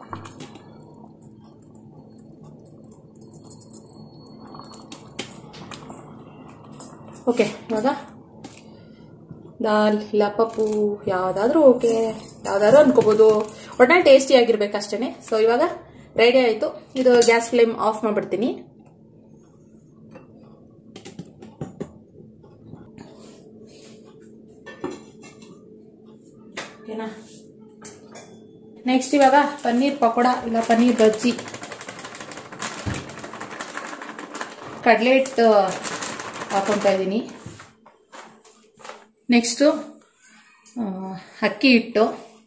ಓಕೆ ಇವಾಗ ದಾಲ್ ಇಲ್ಲ ಪಪ್ಪು ಯಾವುದಾದ್ರೂ ಓಕೆ ಯಾವುದಾದ್ರೂ ಅನ್ಕೋಬೋದು ಒಟ್ನಲ್ಲಿ ಟೇಸ್ಟಿ ಆಗಿರ್ಬೇಕು ಅಷ್ಟೇ ಸೊ ಇವಾಗ ರೆಡಿ ಆಯಿತು ಇದು ಗ್ಯಾಸ್ ಫ್ಲೇಮ್ ಆಫ್ ಮಾಡಿಬಿಡ್ತೀನಿ ಓಕೆನಾ ನೆಕ್ಸ್ಟ್ ಇವಾಗ ಪನ್ನೀರ್ ಪಕೋಡ ಇಲ್ಲ ಪನ್ನೀರ್ ಬಜ್ಜಿ ಕಡ್ಲೆ ಹಿಟ್ಟು ಹಾಕೊತಾ ಇದ್ದೀನಿ ನೆಕ್ಸ್ಟು ಅಕ್ಕಿ ಹಿಟ್ಟು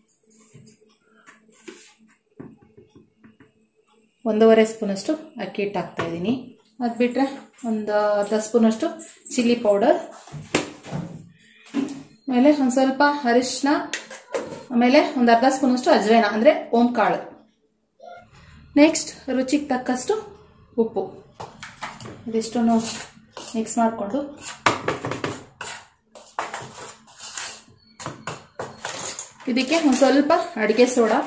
ಒಂದೂವರೆ ಸ್ಪೂನಷ್ಟು ಅಕ್ಕಿ ಹಿಟ್ಟು ಹಾಕ್ತಾ ಇದ್ದೀನಿ ಅದು ಬಿಟ್ಟರೆ ಒಂದು ಅರ್ಧ ಸ್ಪೂನಷ್ಟು ಚಿಲ್ಲಿ ಪೌಡರ್ ಆಮೇಲೆ ಒಂದು ಸ್ವಲ್ಪ ಅರಿಶಿನ ಆಮೇಲೆ ಒಂದು ಅರ್ಧ ಸ್ಪೂನಷ್ಟು ಅಜ್ವೇನ ಅಂದರೆ ಓಂ ಕಾಳು ನೆಕ್ಸ್ಟ್ ರುಚಿಗೆ ತಕ್ಕಷ್ಟು ಉಪ್ಪು ಇದಿಷ್ಟನ್ನು ಮಿಕ್ಸ್ ಮಾಡಿಕೊಂಡು ಇದಕ್ಕೆ ಒಂದು ಸ್ವಲ್ಪ ಅಡುಗೆ ಸೋಡಾ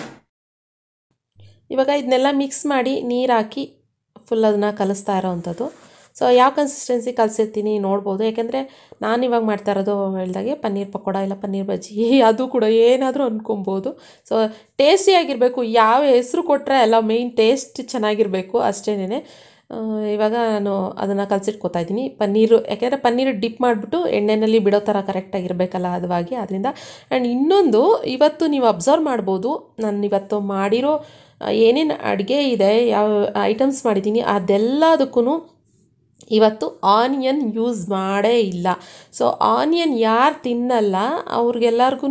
ಇವಾಗ ಇದನ್ನೆಲ್ಲ ಮಿಕ್ಸ್ ಮಾಡಿ ನೀರು ಹಾಕಿ ಫುಲ್ ಅದನ್ನ ಕಲಿಸ್ತಾ ಇರೋವಂಥದ್ದು ಸೊ ಯಾವ ಕನ್ಸಿಸ್ಟೆನ್ಸಿ ಕಲಿಸಿರ್ತೀನಿ ನೋಡ್ಬೋದು ಯಾಕೆಂದರೆ ನಾನು ಇವಾಗ ಮಾಡ್ತಾ ಇರೋದು ಹೇಳ್ದಾಗೆ ಪನ್ನೀರ್ ಪಕೋಡ ಇಲ್ಲ ಪನ್ನೀರ್ ಬಜ್ಜಿ ಅದು ಕೂಡ ಏನಾದರೂ ಅಂದ್ಕೊಬೋದು ಸೊ ಟೇಸ್ಟಿಯಾಗಿರಬೇಕು ಯಾವ ಹೆಸರು ಕೊಟ್ಟರೆ ಎಲ್ಲ ಮೇಯ್ನ್ ಟೇಸ್ಟ್ ಚೆನ್ನಾಗಿರಬೇಕು ಅಷ್ಟೇನೆ ಇವಾಗ ನಾನು ಅದನ್ನು ಕಲಸಿಟ್ಕೋತಾ ಇದ್ದೀನಿ ಪನ್ನೀರು ಯಾಕೆಂದರೆ ಪನ್ನೀರು ಡಿಪ್ ಮಾಡಿಬಿಟ್ಟು ಎಣ್ಣೆಯಲ್ಲಿ ಬಿಡೋ ಥರ ಕರೆಕ್ಟಾಗಿರಬೇಕಲ್ಲ ಅದವಾಗಿ ಅದರಿಂದ ಆ್ಯಂಡ್ ಇನ್ನೊಂದು ಇವತ್ತು ನೀವು ಅಬ್ಸರ್ವ್ ಮಾಡ್ಬೋದು ನಾನು ಇವತ್ತು ಮಾಡಿರೋ ಏನೇನು ಅಡುಗೆ ಇದೆ ಯಾವ ಐಟಮ್ಸ್ ಮಾಡಿದ್ದೀನಿ ಅದೆಲ್ಲದಕ್ಕೂ ಇವತ್ತು ಆನಿಯನ್ ಯೂಸ್ ಮಾಡೇ ಇಲ್ಲ ಸೊ ಆನಿಯನ್ ಯಾರು ತಿನ್ನಲ್ಲ ಅವ್ರಿಗೆಲ್ಲರಿಗೂ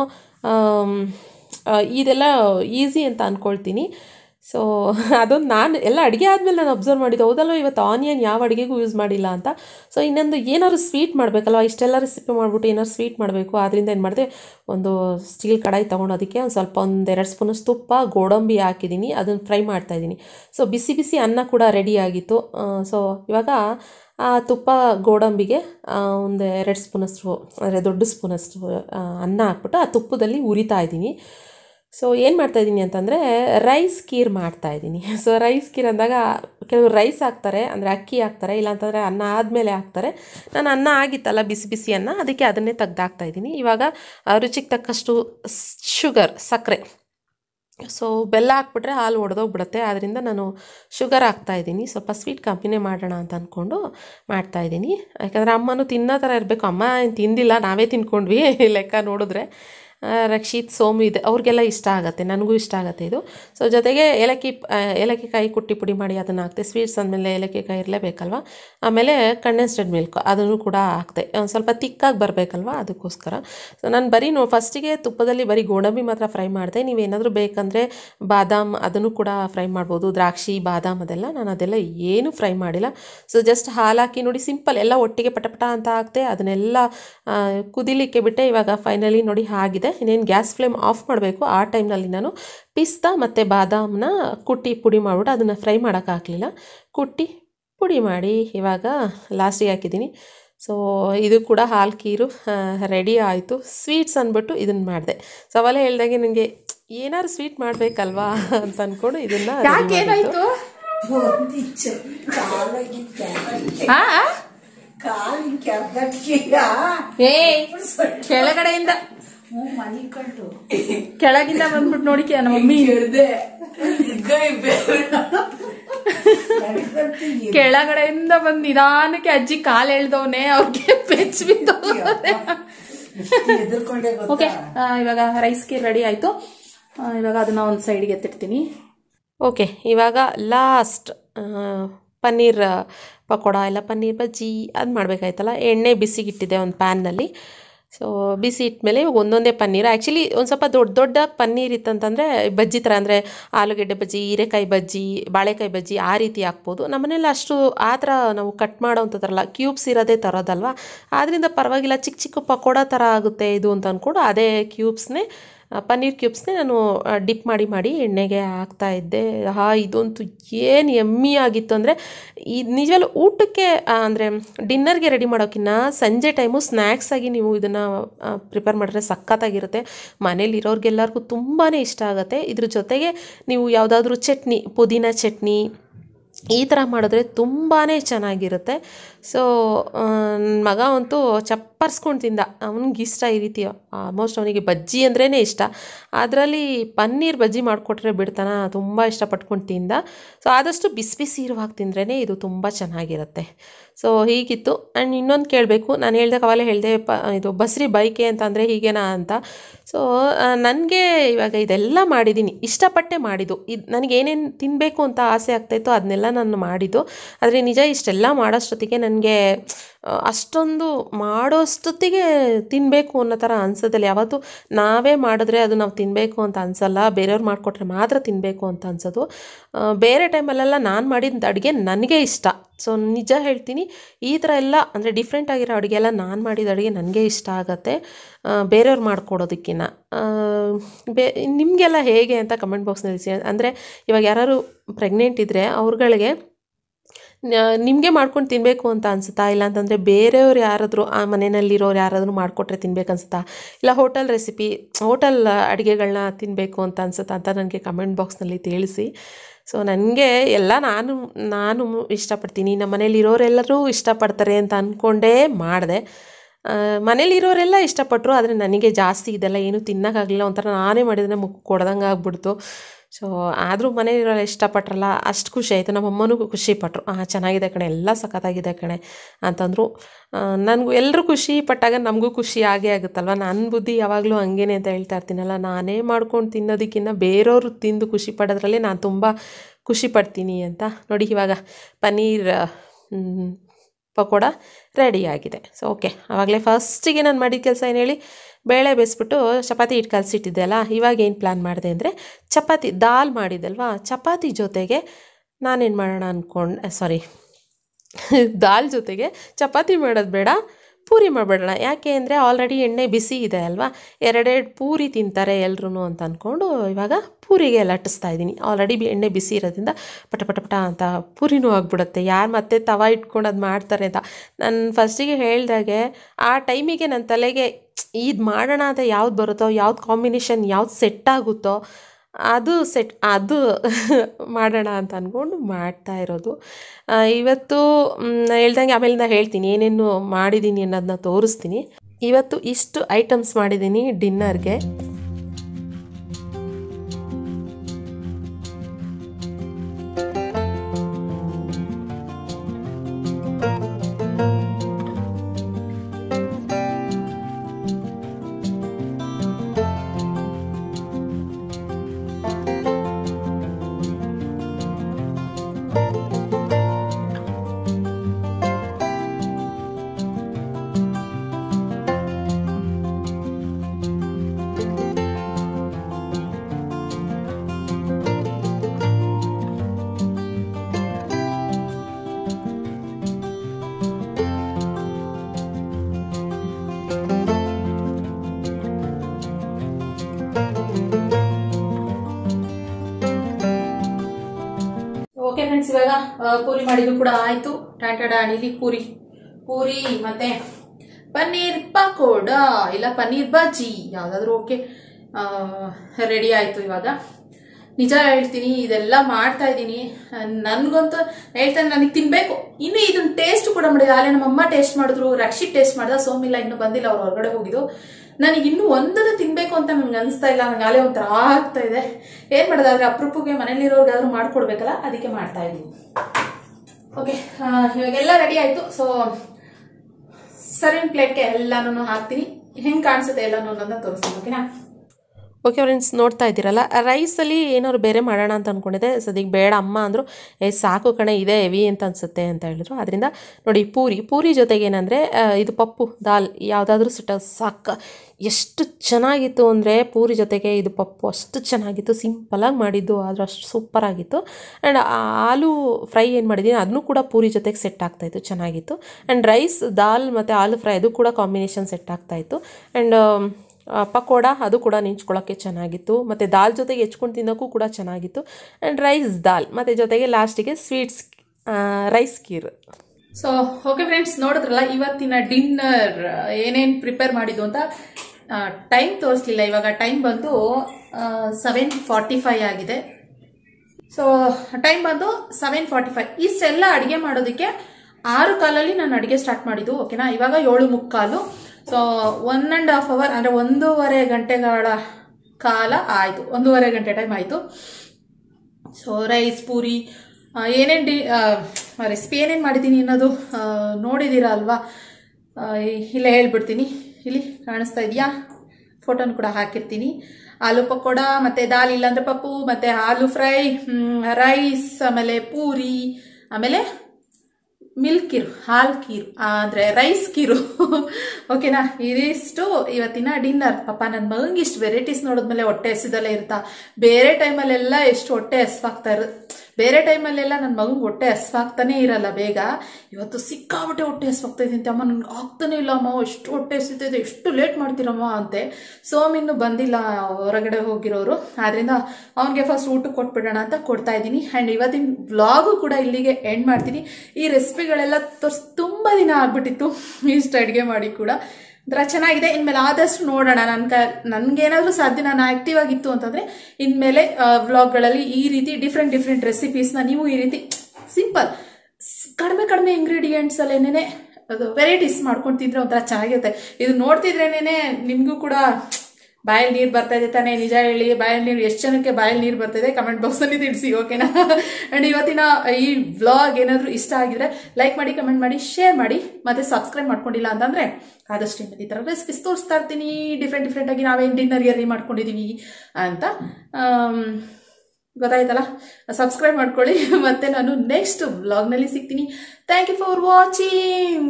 ಇದೆಲ್ಲ ಈಸಿ ಅಂತ ಅಂದ್ಕೊಳ್ತೀನಿ ಸೊ ಅದೊಂದು ನಾನು ಎಲ್ಲ ಅಡುಗೆ ಆದಮೇಲೆ ನಾನು ಅಬ್ಸರ್ವ್ ಮಾಡಿದ್ದು ಹೌದಲ್ವ ಇವತ್ತು ಆನಿಯನ್ ಯಾವ ಅಡುಗೆಗೂ ಯೂಸ್ ಮಾಡಿಲ್ಲ ಅಂತ ಸೊ ಇನ್ನೊಂದು ಏನಾದ್ರು ಸ್ವೀಟ್ ಮಾಡಬೇಕಲ್ವ ಇಷ್ಟೆಲ್ಲ ರೆಸಿಪಿ ಮಾಡಿಬಿಟ್ಟು ಏನಾದ್ರು ಸ್ವೀಟ್ ಮಾಡಬೇಕು ಅದರಿಂದ ಏನು ಮಾಡಿದೆ ಒಂದು ಸ್ಟೀಲ್ ಕಡಾಯಿ ತೊಗೊಂಡು ಅದಕ್ಕೆ ಒಂದು ಸ್ವಲ್ಪ ಒಂದು ಎರಡು ಸ್ಪೂನಷ್ಟು ತುಪ್ಪ ಗೋಡಂಬಿ ಹಾಕಿದ್ದೀನಿ ಅದನ್ನು ಫ್ರೈ ಮಾಡ್ತಾಯಿದ್ದೀನಿ ಸೊ ಬಿಸಿ ಬಿಸಿ ಅನ್ನ ಕೂಡ ರೆಡಿ ಆಗಿತ್ತು ಸೊ ಇವಾಗ ಆ ತುಪ್ಪ ಗೋಡಂಬಿಗೆ ಒಂದು ಎರಡು ಸ್ಪೂನಷ್ಟು ಅಂದರೆ ದೊಡ್ಡ ಸ್ಪೂನಷ್ಟು ಆ, ಅನ್ನ ಹಾಕ್ಬಿಟ್ಟು ಆ ತುಪ್ಪದಲ್ಲಿ ಉರಿತಾ ಇದ್ದೀನಿ ಸೊ ಏನು ಮಾಡ್ತಾಯಿದ್ದೀನಿ ಅಂತಂದರೆ ರೈಸ್ ಕೀರ್ ಮಾಡ್ತಾಯಿದ್ದೀನಿ ಸೊ ರೈಸ್ ಕೀರ್ ಅಂದಾಗ ಕೆಲವರು ರೈಸ್ ಹಾಕ್ತಾರೆ ಅಂದರೆ ಅಕ್ಕಿ ಹಾಕ್ತಾರೆ ಇಲ್ಲಾಂತಂದರೆ ಅನ್ನ ಆದಮೇಲೆ ಹಾಕ್ತಾರೆ ನಾನು ಅನ್ನ ಆಗಿತ್ತಲ್ಲ ಬಿಸಿ ಬಿಸಿ ಅನ್ನ ಅದಕ್ಕೆ ಅದನ್ನೇ ತೆಗ್ದಾಕ್ತಾ ಇದ್ದೀನಿ ಇವಾಗ ಆ, ರುಚಿಗೆ ತಕ್ಕಷ್ಟು ಶುಗರ್ ಸಕ್ಕರೆ ಸೊ ಬೆಲ್ಲ ಹಾಕ್ಬಿಟ್ರೆ ಹಾಲು ಒಡೆದೋಗ್ಬಿಡುತ್ತೆ ಆದ್ದರಿಂದ ನಾನು ಶುಗರ್ ಹಾಕ್ತಾ ಇದ್ದೀನಿ ಸ್ವಲ್ಪ ಸ್ವೀಟ್ ಕಮ್ಮಿನೇ ಮಾಡೋಣ ಅಂತ ಅಂದ್ಕೊಂಡು ಮಾಡ್ತಾ ಇದ್ದೀನಿ ಯಾಕಂದರೆ ಅಮ್ಮನೂ ತಿನ್ನೋ ಥರ ಇರಬೇಕು ಅಮ್ಮ ಏನು ತಿಂದಿಲ್ಲ ನಾವೇ ತಿನ್ಕೊಂಡ್ವಿ ಲೆಕ್ಕ ನೋಡಿದ್ರೆ ಆ, ರಕ್ಷಿತ್ ಸೋಮು ಇದೆ ಅವ್ರಿಗೆಲ್ಲ ಇಷ್ಟ ಆಗುತ್ತೆ ನನಗೂ ಇಷ್ಟ ಆಗುತ್ತೆ ಇದು ಸೊ ಜೊತೆಗೆ ಏಲಕ್ಕಿ ಆ, ಏಲಕ್ಕಿ ಕಾಯಿ ಕುಟ್ಟಿ ಪುಡಿ ಮಾಡಿ ಅದನ್ನು ಹಾಕ್ತೆ ಸ್ವೀಟ್ಸ್ ಅಂದಮೇಲೆ ಏಲಕ್ಕಿ ಕಾಯಿ ಇರಲೇಬೇಕಲ್ವ ಆಮೇಲೆ ಕಂಡೆನ್ಸ್ಡ್ ಮಿಲ್ಕ್ ಅದನ್ನು ಕೂಡ ಹಾಕ್ತೆ ಒಂದು ಸ್ವಲ್ಪ ತಿಕ್ಕಾಗಿ ಬರಬೇಕಲ್ವ ಅದಕ್ಕೋಸ್ಕರ ಸೊ ನಾನು ಬರೀ ನೋ ಫಸ್ಟಿಗೆ ತುಪ್ಪದಲ್ಲಿ ಬರೀ ಗೋಡಂಬಿ ಮಾತ್ರ ಫ್ರೈ ಮಾಡಿದೆ ನೀವೇನಾದರೂ ಬೇಕಂದರೆ ಬಾದಾಮ್ ಅದನ್ನು ಕೂಡ ಫ್ರೈ ಮಾಡ್ಬೋದು ದ್ರಾಕ್ಷಿ ಬಾದಾಮ್ ಅದೆಲ್ಲ ನಾನು ಅದೆಲ್ಲ ಏನು ಫ್ರೈ ಮಾಡಿಲ್ಲ ಸೊ ಜಸ್ಟ್ ಹಾಲು ಹಾಕಿ ನೋಡಿ ಸಿಂಪಲ್ ಎಲ್ಲ ಒಟ್ಟಿಗೆ ಪಟಪಟ ಅಂತ ಹಾಕ್ತೆ ಅದನ್ನೆಲ್ಲ ಆ, ಕುದಿಲಿಕ್ಕೆ ಬಿಟ್ಟೆ ಇವಾಗ ಫೈನಲಿ ನೋಡಿ ಆಗಿದೆ ಇನ್ನೇನು ಗ್ಯಾಸ್ ಫ್ಲೇಮ್ ಆಫ್ ಮಾಡಬೇಕು ಆ ಟೈಮ್ನಲ್ಲಿ ನಾನು ಪಿಸ್ತಾ ಮತ್ತು ಬಾದಾಮನ್ನ ಕುಟ್ಟಿ ಪುಡಿ ಮಾಡಿಬಿಟ್ಟು ಅದನ್ನು ಫ್ರೈ ಮಾಡೋಕ್ಕಾಗಲಿಲ್ಲ ಕುಟ್ಟಿ ಪುಡಿ ಮಾಡಿ ಇವಾಗ ಲಾಸ್ಟಿಗೆ ಹಾಕಿದ್ದೀನಿ ಸೊ ಇದು ಕೂಡ ಹಾಲು ಖೀರು ರೆಡಿ ಆಯಿತು ಸ್ವೀಟ್ಸ್ ಅಂದ್ಬಿಟ್ಟು ಇದನ್ನು ಮಾಡಿದೆ ಸೊ ಅವೆಲ್ಲ ಹೇಳ್ದಾಗೆ ನನಗೆ ಏನಾದ್ರು ಸ್ವೀಟ್ ಮಾಡಬೇಕಲ್ವಾ ಅಂತ ಅಂದ್ಕೊಂಡು ಇದನ್ನು ಯಾಕೆ ಏನಾಯ್ತು ಆ? ಏ ಕೆಳಗಡೆಯಿಂದ ಕೆಳಗಿಂದ ಬಂದ್ಬಿಟ್ಟು ನೋಡಿಕೆ ನಮ್ಮ ಮಮ್ಮಿ ಕೆಳಗಡೆಯಿಂದ ಬಂದ್ ನಿಧಾನಕ್ಕೆ ಅಜ್ಜಿ ಕಾಲ್ ಎಳ್ದವನೆ ಅವ್ರಿಗೆ ಬೆಚ್ಚ ಬಿದ್ದವ್ರೆ ಓಕೆ ಇವಾಗ ರೈಸ್ಗೆ ರೆಡಿ ಆಯ್ತು ಆ, ಇವಾಗ ಅದನ್ನ ಒಂದು ಸೈಡ್ಗೆ ಎತ್ತಿಡ್ತೀನಿ ಓಕೆ ಇವಾಗ ಲಾಸ್ಟ್ ಪನ್ನೀರ್ ಪಕೋಡ ಇಲ್ಲ ಪನ್ನೀರ್ ಬಜ್ಜಿ ಅದು ಮಾಡಬೇಕಾಯ್ತಲ್ಲ ಎಣ್ಣೆ ಬಿಸಿಗಿಟ್ಟಿದ್ದೆ ಒಂದು ಪ್ಯಾನ್ನಲ್ಲಿ ಸೊ ಬಿಸಿ ಇಟ್ಮೇಲೆ ಇವಾಗ ಒಂದೊಂದೇ ಪನ್ನೀರ್ ಆ್ಯಕ್ಚುಲಿ ಒಂದು ಸ್ವಲ್ಪ ದೊಡ್ಡ ದೊಡ್ಡ ಪನ್ನೀರ್ ಇತ್ತಂತಂದರೆ ಬಜ್ಜಿ ಥರ ಅಂದರೆ ಆಲೂಗೆಡ್ಡೆ ಬಜ್ಜಿ ಹೀರೆಕಾಯಿ ಬಜ್ಜಿ ಬಾಳೆಕಾಯಿ ಬಜ್ಜಿ ಆ ರೀತಿ ಹಾಕ್ಬೋದು ನಮ್ಮನೇಲಿ ಅಷ್ಟು ಆ ಥರ ನಾವು ಕಟ್ ಮಾಡೋವಂಥದ್ರಲ್ಲ ಕ್ಯೂಬ್ಸ್ ಇರೋದೇ ತರೋದಲ್ವ ಆದ್ದರಿಂದ ಪರವಾಗಿಲ್ಲ ಚಿಕ್ಕ ಚಿಕ್ಕ ಪಕೋಡ ಥರ ಆಗುತ್ತೆ ಇದು ಅಂತ ಅಂದ್ಕೊಂಡು ಅದೇ ಕ್ಯೂಬ್ಸ್ನೇ ಆ, ಪನ್ನೀರ್ ಕ್ಯೂಬ್ಸ್ನೇ ನಾನು ಡಿಪ್ ಮಾಡಿ ಮಾಡಿ ಎಣ್ಣೆಗೆ ಹಾಕ್ತಾ ಇದ್ದೆ ಹಾ ಇದಂತೂ ಏನು ಎಮ್ಮಿ ಆಗಿತ್ತು ಅಂದರೆ ಈ ನಿಜವಲ್ಲೂ ಊಟಕ್ಕೆ ಅಂದರೆ ಡಿನ್ನರ್ಗೆ ರೆಡಿ ಮಾಡೋಕ್ಕಿಂತ ಸಂಜೆ ಟೈಮು ಸ್ನ್ಯಾಕ್ಸ್ ಆಗಿ ನೀವು ಇದನ್ನು ಪ್ರಿಪೇರ್ ಮಾಡಿದ್ರೆ ಸಖತ್ತಾಗಿರುತ್ತೆ ಮನೇಲಿ ಇರೋರಿಗೆಲ್ಲರಿಗೂ ತುಂಬಾ ಇಷ್ಟ ಆಗುತ್ತೆ ಇದ್ರ ಜೊತೆಗೆ ನೀವು ಯಾವುದಾದ್ರೂ ಚಟ್ನಿ ಪುದೀನ ಚಟ್ನಿ ಈ ಥರ ಮಾಡಿದ್ರೆ ತುಂಬಾ ಚೆನ್ನಾಗಿರುತ್ತೆ ಸೊ ನನ್ನ ಮಗ ಅಂತೂ ಚಪ್ಪರ್ಸ್ಕೊಂಡು ತಿಂದ ಅವ್ನಿಗೆ ಇಷ್ಟ ಈ ರೀತಿ ಆಲ್ಮೋಸ್ಟ್ ಅವನಿಗೆ ಬಜ್ಜಿ ಅಂದ್ರೇ ಇಷ್ಟ ಅದರಲ್ಲಿ ಪನ್ನೀರ್ ಬಜ್ಜಿ ಮಾಡಿಕೊಟ್ರೆ ಬಿಡ್ತಾನ ತುಂಬ ಇಷ್ಟಪಟ್ಕೊಂಡು ತಿಂದ ಸೊ ಆದಷ್ಟು ಬಿಸಿ ಬಿಸಿ ಇರುವಾಗ ತಿಂದ್ರೇ ಇದು ತುಂಬ ಚೆನ್ನಾಗಿರುತ್ತೆ ಸೊ ಹೀಗಿತ್ತು ಆ್ಯಂಡ್ ಇನ್ನೊಂದು ಕೇಳಬೇಕು ನಾನು ಹೇಳ್ದಾಗ ಅವಾಗಲೇ ಹೇಳಿದೆ ಪ ಇದು ಬಸ್ರಿ ಬೈಕೆ ಅಂತಂದರೆ ಹೀಗೇನಾ ಅಂತ ಸೊ ನನಗೆ ಇವಾಗ ಇದೆಲ್ಲ ಮಾಡಿದ್ದೀನಿ ಇಷ್ಟಪಟ್ಟೆ ಮಾಡಿದ್ದು ಇದು ನನಗೆ ಏನೇನು ತಿನ್ನಬೇಕು ಅಂತ ಆಸೆ ಆಗ್ತಾಯಿತ್ತು ಅದನ್ನೆಲ್ಲ ನಾನು ಮಾಡಿದ್ದು ಆದರೆ ನಿಜ ಇಷ್ಟೆಲ್ಲ ಮಾಡೋಷ್ಟೊತ್ತಿಗೆ ನನಗೆ ಅಷ್ಟೊಂದು ಮಾಡೋಷ್ಟೊತ್ತಿಗೆ ತಿನ್ನಬೇಕು ಅನ್ನೋ ಥರ ಅನ್ಸೋದಿಲ್ಲ ಯಾವತ್ತು ನಾವೇ ಮಾಡಿದ್ರೆ ಅದು ನಾವು ತಿನ್ನಬೇಕು ಅಂತ ಅನ್ಸಲ್ಲ ಬೇರೆಯವ್ರು ಮಾಡಿಕೊಟ್ರೆ ಮಾತ್ರ ತಿನ್ನಬೇಕು ಅಂತ ಅನ್ಸೋದು ಆ, ಬೇರೆ ಟೈಮಲ್ಲೆಲ್ಲ ನಾನು ಮಾಡಿದ ಅಡುಗೆ ನನಗೆ ಇಷ್ಟ ಸೊ ನಿಜ ಹೇಳ್ತೀನಿ ಈ ಥರ ಎಲ್ಲ ಅಂದರೆ ಡಿಫ್ರೆಂಟ್ ಆಗಿರೋ ಅಡುಗೆ ಎಲ್ಲ ನಾನು ಮಾಡಿದ ಅಡುಗೆ ನನಗೆ ಇಷ್ಟ ಆಗತ್ತೆ ಆ, ಬೇರೆಯವ್ರು ಮಾಡ್ಕೊಡೋದಕ್ಕಿಂತ ಬೇ ನಿಮಗೆಲ್ಲ ಹೇಗೆ ಅಂತ ಕಮೆಂಟ್ ಬಾಕ್ಸ್ನಲ್ಲಿ ತಿಳಿಸಿ ಅಂದರೆ ಇವಾಗ ಯಾರು ಪ್ರೆಗ್ನೆಂಟ್ ಇದ್ದರೆ ಅವ್ರುಗಳಿಗೆ ನಿಮಗೆ ಮಾಡ್ಕೊಂಡು ತಿನ್ನಬೇಕು ಅಂತ ಅನ್ಸುತ್ತಾ ಇಲ್ಲ ಅಂತಂದರೆ ಬೇರೆಯವ್ರು ಯಾರಾದರೂ ಆ ಮನೆಯಲ್ಲಿರೋರು ಯಾರಾದರೂ ಮಾಡಿಕೊಟ್ರೆ ತಿನ್ಬೇಕು ಅನ್ಸುತ್ತಾ ಇಲ್ಲ ಹೋಟೆಲ್ ರೆಸಿಪಿ ಹೋಟೆಲ್ ಅಡುಗೆಗಳನ್ನ ತಿನ್ನಬೇಕು ಅಂತ ಅನ್ಸುತ್ತಾ ಅಂತ ನನಗೆ ಕಮೆಂಟ್ ಬಾಕ್ಸ್ನಲ್ಲಿ ತಿಳಿಸಿ ಸೊ ನನಗೆ ಎಲ್ಲ ನಾನು ನಾನು ಇಷ್ಟಪಡ್ತೀನಿ ನಮ್ಮ ಮನೇಲಿರೋರೆಲ್ಲರೂ ಇಷ್ಟಪಡ್ತಾರೆ ಅಂತ ಅಂದ್ಕೊಂಡೇ ಮಾಡಿದೆ ಮನೇಲಿರೋರೆಲ್ಲ ಇಷ್ಟಪಟ್ಟರು ಆದರೆ ನನಗೆ ಜಾಸ್ತಿ ಇದೆಲ್ಲ ಏನೂ ತಿನ್ನೋಕ್ಕಾಗಲಿಲ್ಲ ಒಂಥರ ನಾನೇ ಮಾಡಿದ್ರೆ ಮುಖ ಕೊಡ್ದಂಗೆ ಆಗ್ಬಿಡ್ತು ಸೊ ಆದರೂ ಮನೇಲಿರೋರು ಇಷ್ಟಪಟ್ರಲ್ಲ ಅಷ್ಟು ಖುಷಿ ಆಯಿತು ನಮ್ಮ ಅಮ್ಮನೂ ಖುಷಿಪಟ್ಟರು ಹಾಂ ಚೆನ್ನಾಗಿದೆ ಕಣೆ ಎಲ್ಲ ಸಖತ್ತಾಗಿದೆ ಕಣೆ ಅಂತಂದರು ನನಗೂ ಎಲ್ಲರೂ ಖುಷಿ ಪಟ್ಟಾಗ ನಮಗೂ ಖುಷಿ ಆಗೇ ಆಗುತ್ತಲ್ವ ನನ್ನ ಬುದ್ಧಿ ಯಾವಾಗಲೂ ಹಂಗೇನೆ ಅಂತ ಹೇಳ್ತಾ ಇರ್ತೀನಲ್ಲ ನಾನೇ ಮಾಡ್ಕೊಂಡು ತಿನ್ನೋದಕ್ಕಿಂತ ಬೇರೆಯವರು ತಿಂದು ಖುಷಿ ಪಡೋದ್ರಲ್ಲಿ ನಾನು ತುಂಬ ಖುಷಿ ಪಡ್ತೀನಿ ಅಂತ ನೋಡಿ ಇವಾಗ ಪನ್ನೀರ್ ಮ್, ಪಕೋಡ ರೆಡಿ ಆಗಿದೆ ಸೊ ಓಕೆ ಆವಾಗಲೇ ಫಸ್ಟಿಗೆ ನಾನು ಮಾಡಿದ ಕೆಲಸ ಏನು ಹೇಳಿ ಬೇಳೆ ಬೇಯಿಸ್ಬಿಟ್ಟು ಚಪಾತಿ ಹಿಟ್ಟು ಕಲಸಿಟ್ಟಿದ್ದೆ ಅಲ್ಲ ಇವಾಗ ಏನು ಪ್ಲ್ಯಾನ್ ಮಾಡಿದೆ ಅಂದರೆ ಚಪಾತಿ ದಾಲ್ ಮಾಡಿದ್ದಲ್ವಾ ಚಪಾತಿ ಜೊತೆಗೆ ನಾನೇನು ಮಾಡೋಣ ಅಂದ್ಕೊಂಡು ಸಾರಿ ದಾಲ್ ಜೊತೆಗೆ ಚಪಾತಿ ಮಾಡೋದು ಬೇಡ ಪೂರಿ ಮಾಡಿಬಿಡೋಣ ಯಾಕೆ ಅಂದರೆ ಆಲ್ರೆಡಿ ಎಣ್ಣೆ ಬಿಸಿ ಇದೆ ಅಲ್ವಾ ಎರಡೆರಡು ಪೂರಿ ತಿಂತಾರೆ ಎಲ್ರೂ ಅಂತ ಅಂದ್ಕೊಂಡು ಇವಾಗ ಪೂರಿಗೆ ಲಟ್ಟಿಸ್ತಾ ಇದ್ದೀನಿ ಆಲ್ರೆಡಿ ಎಣ್ಣೆ ಬಿಸಿ ಇರೋದ್ರಿಂದ ಪಟ ಪಟ ಪಟ ಅಂತ ಪೂರಿನೂ ಆಗ್ಬಿಡುತ್ತೆ ಯಾರು ಮತ್ತೆ ತವ ಇಟ್ಕೊಂಡು ಅದು ಮಾಡ್ತಾರೆ ಅಂತ ನಾನು ಫಸ್ಟಿಗೆ ಹೇಳ್ದಾಗೆ ಆ ಟೈಮಿಗೆ ನನ್ನ ತಲೆಗೆ ಇದು ಮಾಡೋಣ ಅಂತ ಯಾವ್ದು ಬರುತ್ತೋ ಯಾವ್ದು ಕಾಂಬಿನೇಷನ್ ಯಾವ್ದು ಸೆಟ್ ಆಗುತ್ತೋ ಅದು ಸೆಟ್ ಅದು ಮಾಡೋಣ ಅಂತ ಅಂದ್ಕೊಂಡು ಮಾಡ್ತಾ ಇರೋದು ಆ, ಇವತ್ತು ಮ್, ಹೇಳ್ದಂಗೆ ಆಮೇಲಿಂದ ಹೇಳ್ತೀನಿ ಏನೇನು ಮಾಡಿದ್ದೀನಿ ಅನ್ನೋದನ್ನ ತೋರಿಸ್ತೀನಿ ಇವತ್ತು ಇಷ್ಟು ಐಟಮ್ಸ್ ಮಾಡಿದ್ದೀನಿ ಡಿನ್ನರ್ಗೆ ಓಕೆ ಫ್ರೆಂಡ್ಸ್ ಇವಾಗ ಆ, ಪೂರಿ ಮಾಡಿದ್ದು ಕೂಡ ಆಯಿತು ಟಾಟಾಡ ಅಣಿಲಿ ಪೂರಿ ಪೂರಿ ಮತ್ತೆ ಪನ್ನೀರ್ ಪಕೋಡ ಇಲ್ಲ ಪನ್ನೀರ್ ಬಜ್ಜಿ ಯಾವುದಾದ್ರೂ ಓಕೆ ರೆಡಿ ಆಯಿತು ಇವಾಗ ನಿಜ ಹೇಳ್ತೀನಿ ಇದೆಲ್ಲ ಮಾಡ್ತಾ ಇದ್ದೀನಿ ನನ್ಗಂತೂ ಹೇಳ್ತಾನೆ ನನಗೆ ತಿನ್ಬೇಕು ಇನ್ನು ಇದನ್ನ ಟೇಸ್ಟ್ ಕೂಡ ಮಾಡಿಲ್ಲ ಅಲ್ಲೇ ನಮ್ಮ ಅಮ್ಮ ಟೇಸ್ಟ್ ಮಾಡಿದ್ರು ರಕ್ಷಿತ್ ಟೇಸ್ಟ್ ಮಾಡ್ದ ಸೋಮಿಲ್ಲ ಇನ್ನೂ ಬಂದಿಲ್ಲ ಅವ್ರು ಹೊರಗಡೆ ಹೋಗಿದ್ದು ನನಗೆ ಇನ್ನೂ ಒಂದನ್ನು ತಿನ್ಬೇಕು ಅಂತ ನಂಗೆ ಅನಿಸ್ತಾ ಇಲ್ಲ ನಂಗೆ ಅಲ್ಲೇ ಒಂಥರ ಆಗ್ತಾ ಇದೆ ಏನ್ ಮಾಡೋದಾದ್ರೆ ಅಪರೂಪಕ್ಕೆ ಮನೇಲಿರೋರ್ಗಾದ್ರೂ ಮಾಡ್ಕೊಡ್ಬೇಕಲ್ಲ ಅದಕ್ಕೆ ಮಾಡ್ತಾ ಇದ್ದೀನಿ ಓಕೆ ಇವಾಗೆಲ್ಲ ರೆಡಿ ಆಯ್ತು ಸೊ ಸರ್ವಿಂಗ್ ಪ್ಲೇಟ್ಗೆ ಎಲ್ಲಾನು ಹಾಕ್ತೀನಿ ಹೆಂಗ್ ಕಾಣಿಸುತ್ತೆ ಎಲ್ಲಾನು ಅನ್ನೋದನ್ನ ತೋರಿಸ್ತೀನಿ ಓಕೆನಾ ಓಕೆ ಫ್ರೆಂಡ್ಸ್ ನೋಡ್ತಾ ಇದ್ದೀರಲ್ಲ ರೈಸಲ್ಲಿ ಏನಾದ್ರು ಬೇರೆ ಮಾಡೋಣ ಅಂತ ಅಂದ್ಕೊಂಡಿದ್ದೆ ಸದ್ಯಕ್ಕೆ ಬೇಡ ಅಮ್ಮ ಅಂದರು ಏ ಸಾಕು ಕಣೆ ಇದೆ ಹೆವಿ ಅಂತ ಅನಿಸುತ್ತೆ ಅಂತ ಹೇಳಿದ್ರು ಅದರಿಂದ ನೋಡಿ ಪೂರಿ ಪೂರಿ ಜೊತೆಗೆ ಏನಂದರೆ ಇದು ಪಪ್ಪು ದಾಲ್ ಯಾವುದಾದ್ರೂ ಸಿಟ್ಟ ಸಾಕ ಎಷ್ಟು ಚೆನ್ನಾಗಿತ್ತು ಅಂದರೆ ಪೂರಿ ಜೊತೆಗೆ ಇದು ಪಪ್ಪು ಅಷ್ಟು ಚೆನ್ನಾಗಿತ್ತು ಸಿಂಪಲಾಗಿ ಮಾಡಿದ್ದು ಆದರೂ ಅಷ್ಟು ಸೂಪರಾಗಿತ್ತು ಆ್ಯಂಡ್ ಆಲೂ ಫ್ರೈ ಏನು ಮಾಡಿದ್ದೀನಿ ಅದನ್ನು ಕೂಡ ಪೂರಿ ಜೊತೆಗೆ ಸೆಟ್ ಆಗ್ತಾಯಿತ್ತು ಚೆನ್ನಾಗಿತ್ತು ಆ್ಯಂಡ್ ರೈಸ್ ದಾಲ್ ಮತ್ತು ಆಲೂ ಫ್ರೈ ಅದು ಕೂಡ ಕಾಂಬಿನೇಷನ್ ಸೆಟ್ ಆಗ್ತಾಯಿತ್ತು ಆ್ಯಂಡ್ ಆ, ಪಕೋಡ ಅದು ಕೂಡ ನೆಂಚ್ಕೊಳ್ಳೋಕ್ಕೆ ಚೆನ್ನಾಗಿತ್ತು ಮತ್ತು ದಾಲ್ ಜೊತೆಗೆ ಹೆಚ್ಕೊಂಡು ತಿನ್ನೋಕ್ಕೂ ಕೂಡ ಚೆನ್ನಾಗಿತ್ತು ಆ್ಯಂಡ್ ರೈಸ್ ದಾಲ್ ಮತ್ತು ಜೊತೆಗೆ ಲಾಸ್ಟಿಗೆ sweets rice kheer so okay friends ನೋಡಿದ್ರಲ್ಲ ಇವತ್ತಿನ ಡಿನ್ನರ್ ಏನೇನು ಪ್ರಿಪೇರ್ ಮಾಡಿದ್ದು ಅಂತ ಟೈಮ್ ತೋರಿಸ್ಲಿಲ್ಲ ಇವಾಗ ಟೈಮ್ ಬಂದು ಸೆವೆನ್ ಫಾರ್ಟಿ ಫೈವ್ ಆಗಿದೆ ಸೊ ಟೈಮ್ ಬಂದು ಸೆವೆನ್ ಫಾರ್ಟಿ ಫೈವ್ ಇಷ್ಟೆಲ್ಲ ಅಡುಗೆ ಮಾಡೋದಕ್ಕೆ ಆರು ಕಾಲಲ್ಲಿ ನಾನು ಅಡುಗೆ ಸ್ಟಾರ್ಟ್ ಮಾಡಿದ್ದು ಓಕೆನಾ ಇವಾಗ ಏಳು ಮುಕ್ಕಾಲು so one and half hour ಅಂದರೆ ಒಂದೂವರೆ ಗಂಟೆಗಳ ಕಾಲ ಆಯಿತು ಒಂದೂವರೆ ಗಂಟೆ ಟೈಮ್ ಆಯಿತು ಸೊ ರೈಸ್ ಪೂರಿ ಏನೇನು ಡಿ ರೆಸಿಪಿ ಏನೇನು ಮಾಡಿದ್ದೀನಿ ಅನ್ನೋದು ಆ, ನೋಡಿದ್ದೀರಾ ಅಲ್ವಾ ಆ, ಇಲ್ಲೇ ಹೇಳ್ಬಿಡ್ತೀನಿ ಇಲ್ಲಿ ಕಾಣಿಸ್ತಾ ಇದೆಯಾ ಫೋಟೋನ ಕೂಡ ಹಾಕಿರ್ತೀನಿ ಆಲೂ ಪಕೋಡ ಮತ್ತು ದಾಲ್ ಇಲ್ಲಾಂದ್ರೆ ಪಪ್ಪು ಮತ್ತು ಆಲೂ ಫ್ರೈ ರೈಸ್ ಆಮೇಲೆ ಪೂರಿ ಆಮೇಲೆ ಮಿಲ್ಕ್ ಕೀರು ಹಾಲ್ ಕೀರು ಆ, ಅಂದ್ರೆ ರೈಸ್ ಕೀರು ಓಕೆನಾ ಇದಿಷ್ಟು ಇವತ್ತಿನ ಡಿನ್ನರ್ ಪಾಪ ನನ್ನ ಮಗಂಗೆ ಇಷ್ಟು ವೆರೈಟೀಸ್ ನೋಡಿದ್ಮೇಲೆ ಹೊಟ್ಟೆ ಹಸಿದಲ್ಲೇ ಇರ್ತಾ ಬೇರೆ ಟೈಮಲ್ಲೆಲ್ಲ ಎಷ್ಟು ಹೊಟ್ಟೆ ಹಸ್ವಾಗ್ತಾ ಇರ ಬೇರೆ ಟೈಮಲ್ಲೆಲ್ಲ ನನ್ನ ಮಗಂಗೆ ಹೊಟ್ಟೆ ಹಸ್ವಾಗ್ತಾನೆ ಇರಲ್ಲ ಬೇಗ ಇವತ್ತು ಸಿಕ್ಕಾಬಿಟ್ಟೆ ಹೊಟ್ಟೆ ಹಸ್ವಾಗ್ತಾ ಇದೆ ಅಮ್ಮ ನನ್ಗೆ ಆಗ್ತಾನೆ ಇಲ್ಲ ಅಮ್ಮ ಎಷ್ಟು ಹೊಟ್ಟೆ ಹಸಿತಿದೆ ಎಷ್ಟು ಲೇಟ್ ಮಾಡ್ತೀರಮ್ಮ ಅಂತೆ ಸೋಮ್ ಇನ್ನು ಬಂದಿಲ್ಲ ಹೊರಗಡೆ ಹೋಗಿರೋರು ಆದ್ರಿಂದ ಅವನಿಗೆ ಫಸ್ಟ್ ಊಟಕ್ಕೆ ಕೊಟ್ಬಿಡೋಣ ಅಂತ ಕೊಡ್ತಾ ಇದ್ದೀನಿ ಆ್ಯಂಡ್ ಇವತ್ತಿನ ವ್ಲಾಗು ಕೂಡ ಇಲ್ಲಿಗೆ ಎಂಡ್ ಮಾಡ್ತೀನಿ ಈ ರೆಸಿಪಿಗಳೆಲ್ಲ ತೋರ್ಸ್ ತುಂಬ ದಿನ ಆಗ್ಬಿಟ್ಟಿತ್ತು ಇಷ್ಟು ಅಡುಗೆ ಮಾಡಿ ಕೂಡ ಒಂಥರ ಚೆನ್ನಾಗಿದೆ ಇನ್ಮೇಲೆ ಆದಷ್ಟು ನೋಡೋಣ ನನ್ನ ಕ ನನಗೇನಾದರೂ ಸಾಧ್ಯ ನಾನು ಆ್ಯಕ್ಟಿವ್ ಆಗಿತ್ತು ಅಂತಂದರೆ ಇನ್ಮೇಲೆ ವ್ಲಾಗ್ಗಳಲ್ಲಿ ಈ ರೀತಿ ಡಿಫ್ರೆಂಟ್ ಡಿಫ್ರೆಂಟ್ ರೆಸಿಪೀಸ್ನ ನೀವು ಈ ರೀತಿ ಸಿಂಪಲ್ ಕಡಿಮೆ ಕಡಿಮೆ ಇಂಗ್ರೀಡಿಯೆಂಟ್ಸ್ ಅಲ್ಲೇನೆ ಅದು ವೆರೈಟೀಸ್ ಮಾಡ್ಕೊಂಡು ತಿಂದ್ರೆ ಒಂಥರ ಚೆನ್ನಾಗಿರುತ್ತೆ ಇದು ನೋಡ್ತಿದ್ರೇನೆ ನಿಮಗೂ ಕೂಡ ಬಾಯಲ್ಲಿ ನೀರು ಬರ್ತಾ ಇದೆ ತಾನೇ ನಿಜ ಹೇಳಿ ಬಾಯಲ್ಲಿ ನೀರು ಎಷ್ಟು ಜನಕ್ಕೆ ಬಾಯಲ್ಲಿ ನೀರು ಬರ್ತಾ ಇದೆ ಕಮೆಂಟ್ ಬಾಕ್ಸಲ್ಲಿ ತಿಳಿಸಿ ಓಕೆನಾ ಆ್ಯಂಡ್ ಇವತ್ತಿನ ಈ ವ್ಲಾಗ್ ಏನಾದರೂ ಇಷ್ಟ ಆಗಿದ್ರೆ ಲೈಕ್ ಮಾಡಿ ಕಮೆಂಟ್ ಮಾಡಿ ಶೇರ್ ಮಾಡಿ ಮತ್ತೆ ಸಬ್ಸ್ಕ್ರೈಬ್ ಮಾಡ್ಕೊಂಡಿಲ್ಲ ಅಂತಂದ್ರೆ ಆದಷ್ಟು ಇನ್ಮೇಲೆ ಈ ಥರ ರೆಸಿಪೀಸ್ ತೋರಿಸ್ತಾ ಇರ್ತೀನಿ ಡಿಫ್ರೆಂಟ್ ಡಿಫ್ರೆಂಟ್ ಆಗಿ ನಾವೇನು ಡಿನ್ನರ್ ರೆಡಿ ಮಾಡ್ಕೊಂಡಿದೀವಿ ಅಂತ ಆಮ್, ಗೊತ್ತಾಯ್ತಲ್ಲ ಸಬ್ಸ್ಕ್ರೈಬ್ ಮಾಡ್ಕೊಳ್ಳಿ ಮತ್ತೆ ನಾನು ನೆಕ್ಸ್ಟ್ ವ್ಲಾಗ್ನಲ್ಲಿ ಸಿಗ್ತೀನಿ thank you for watching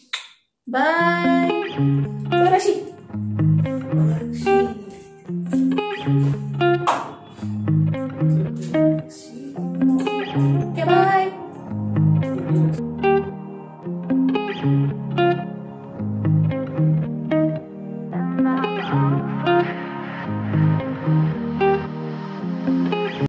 bye Rashi Rashi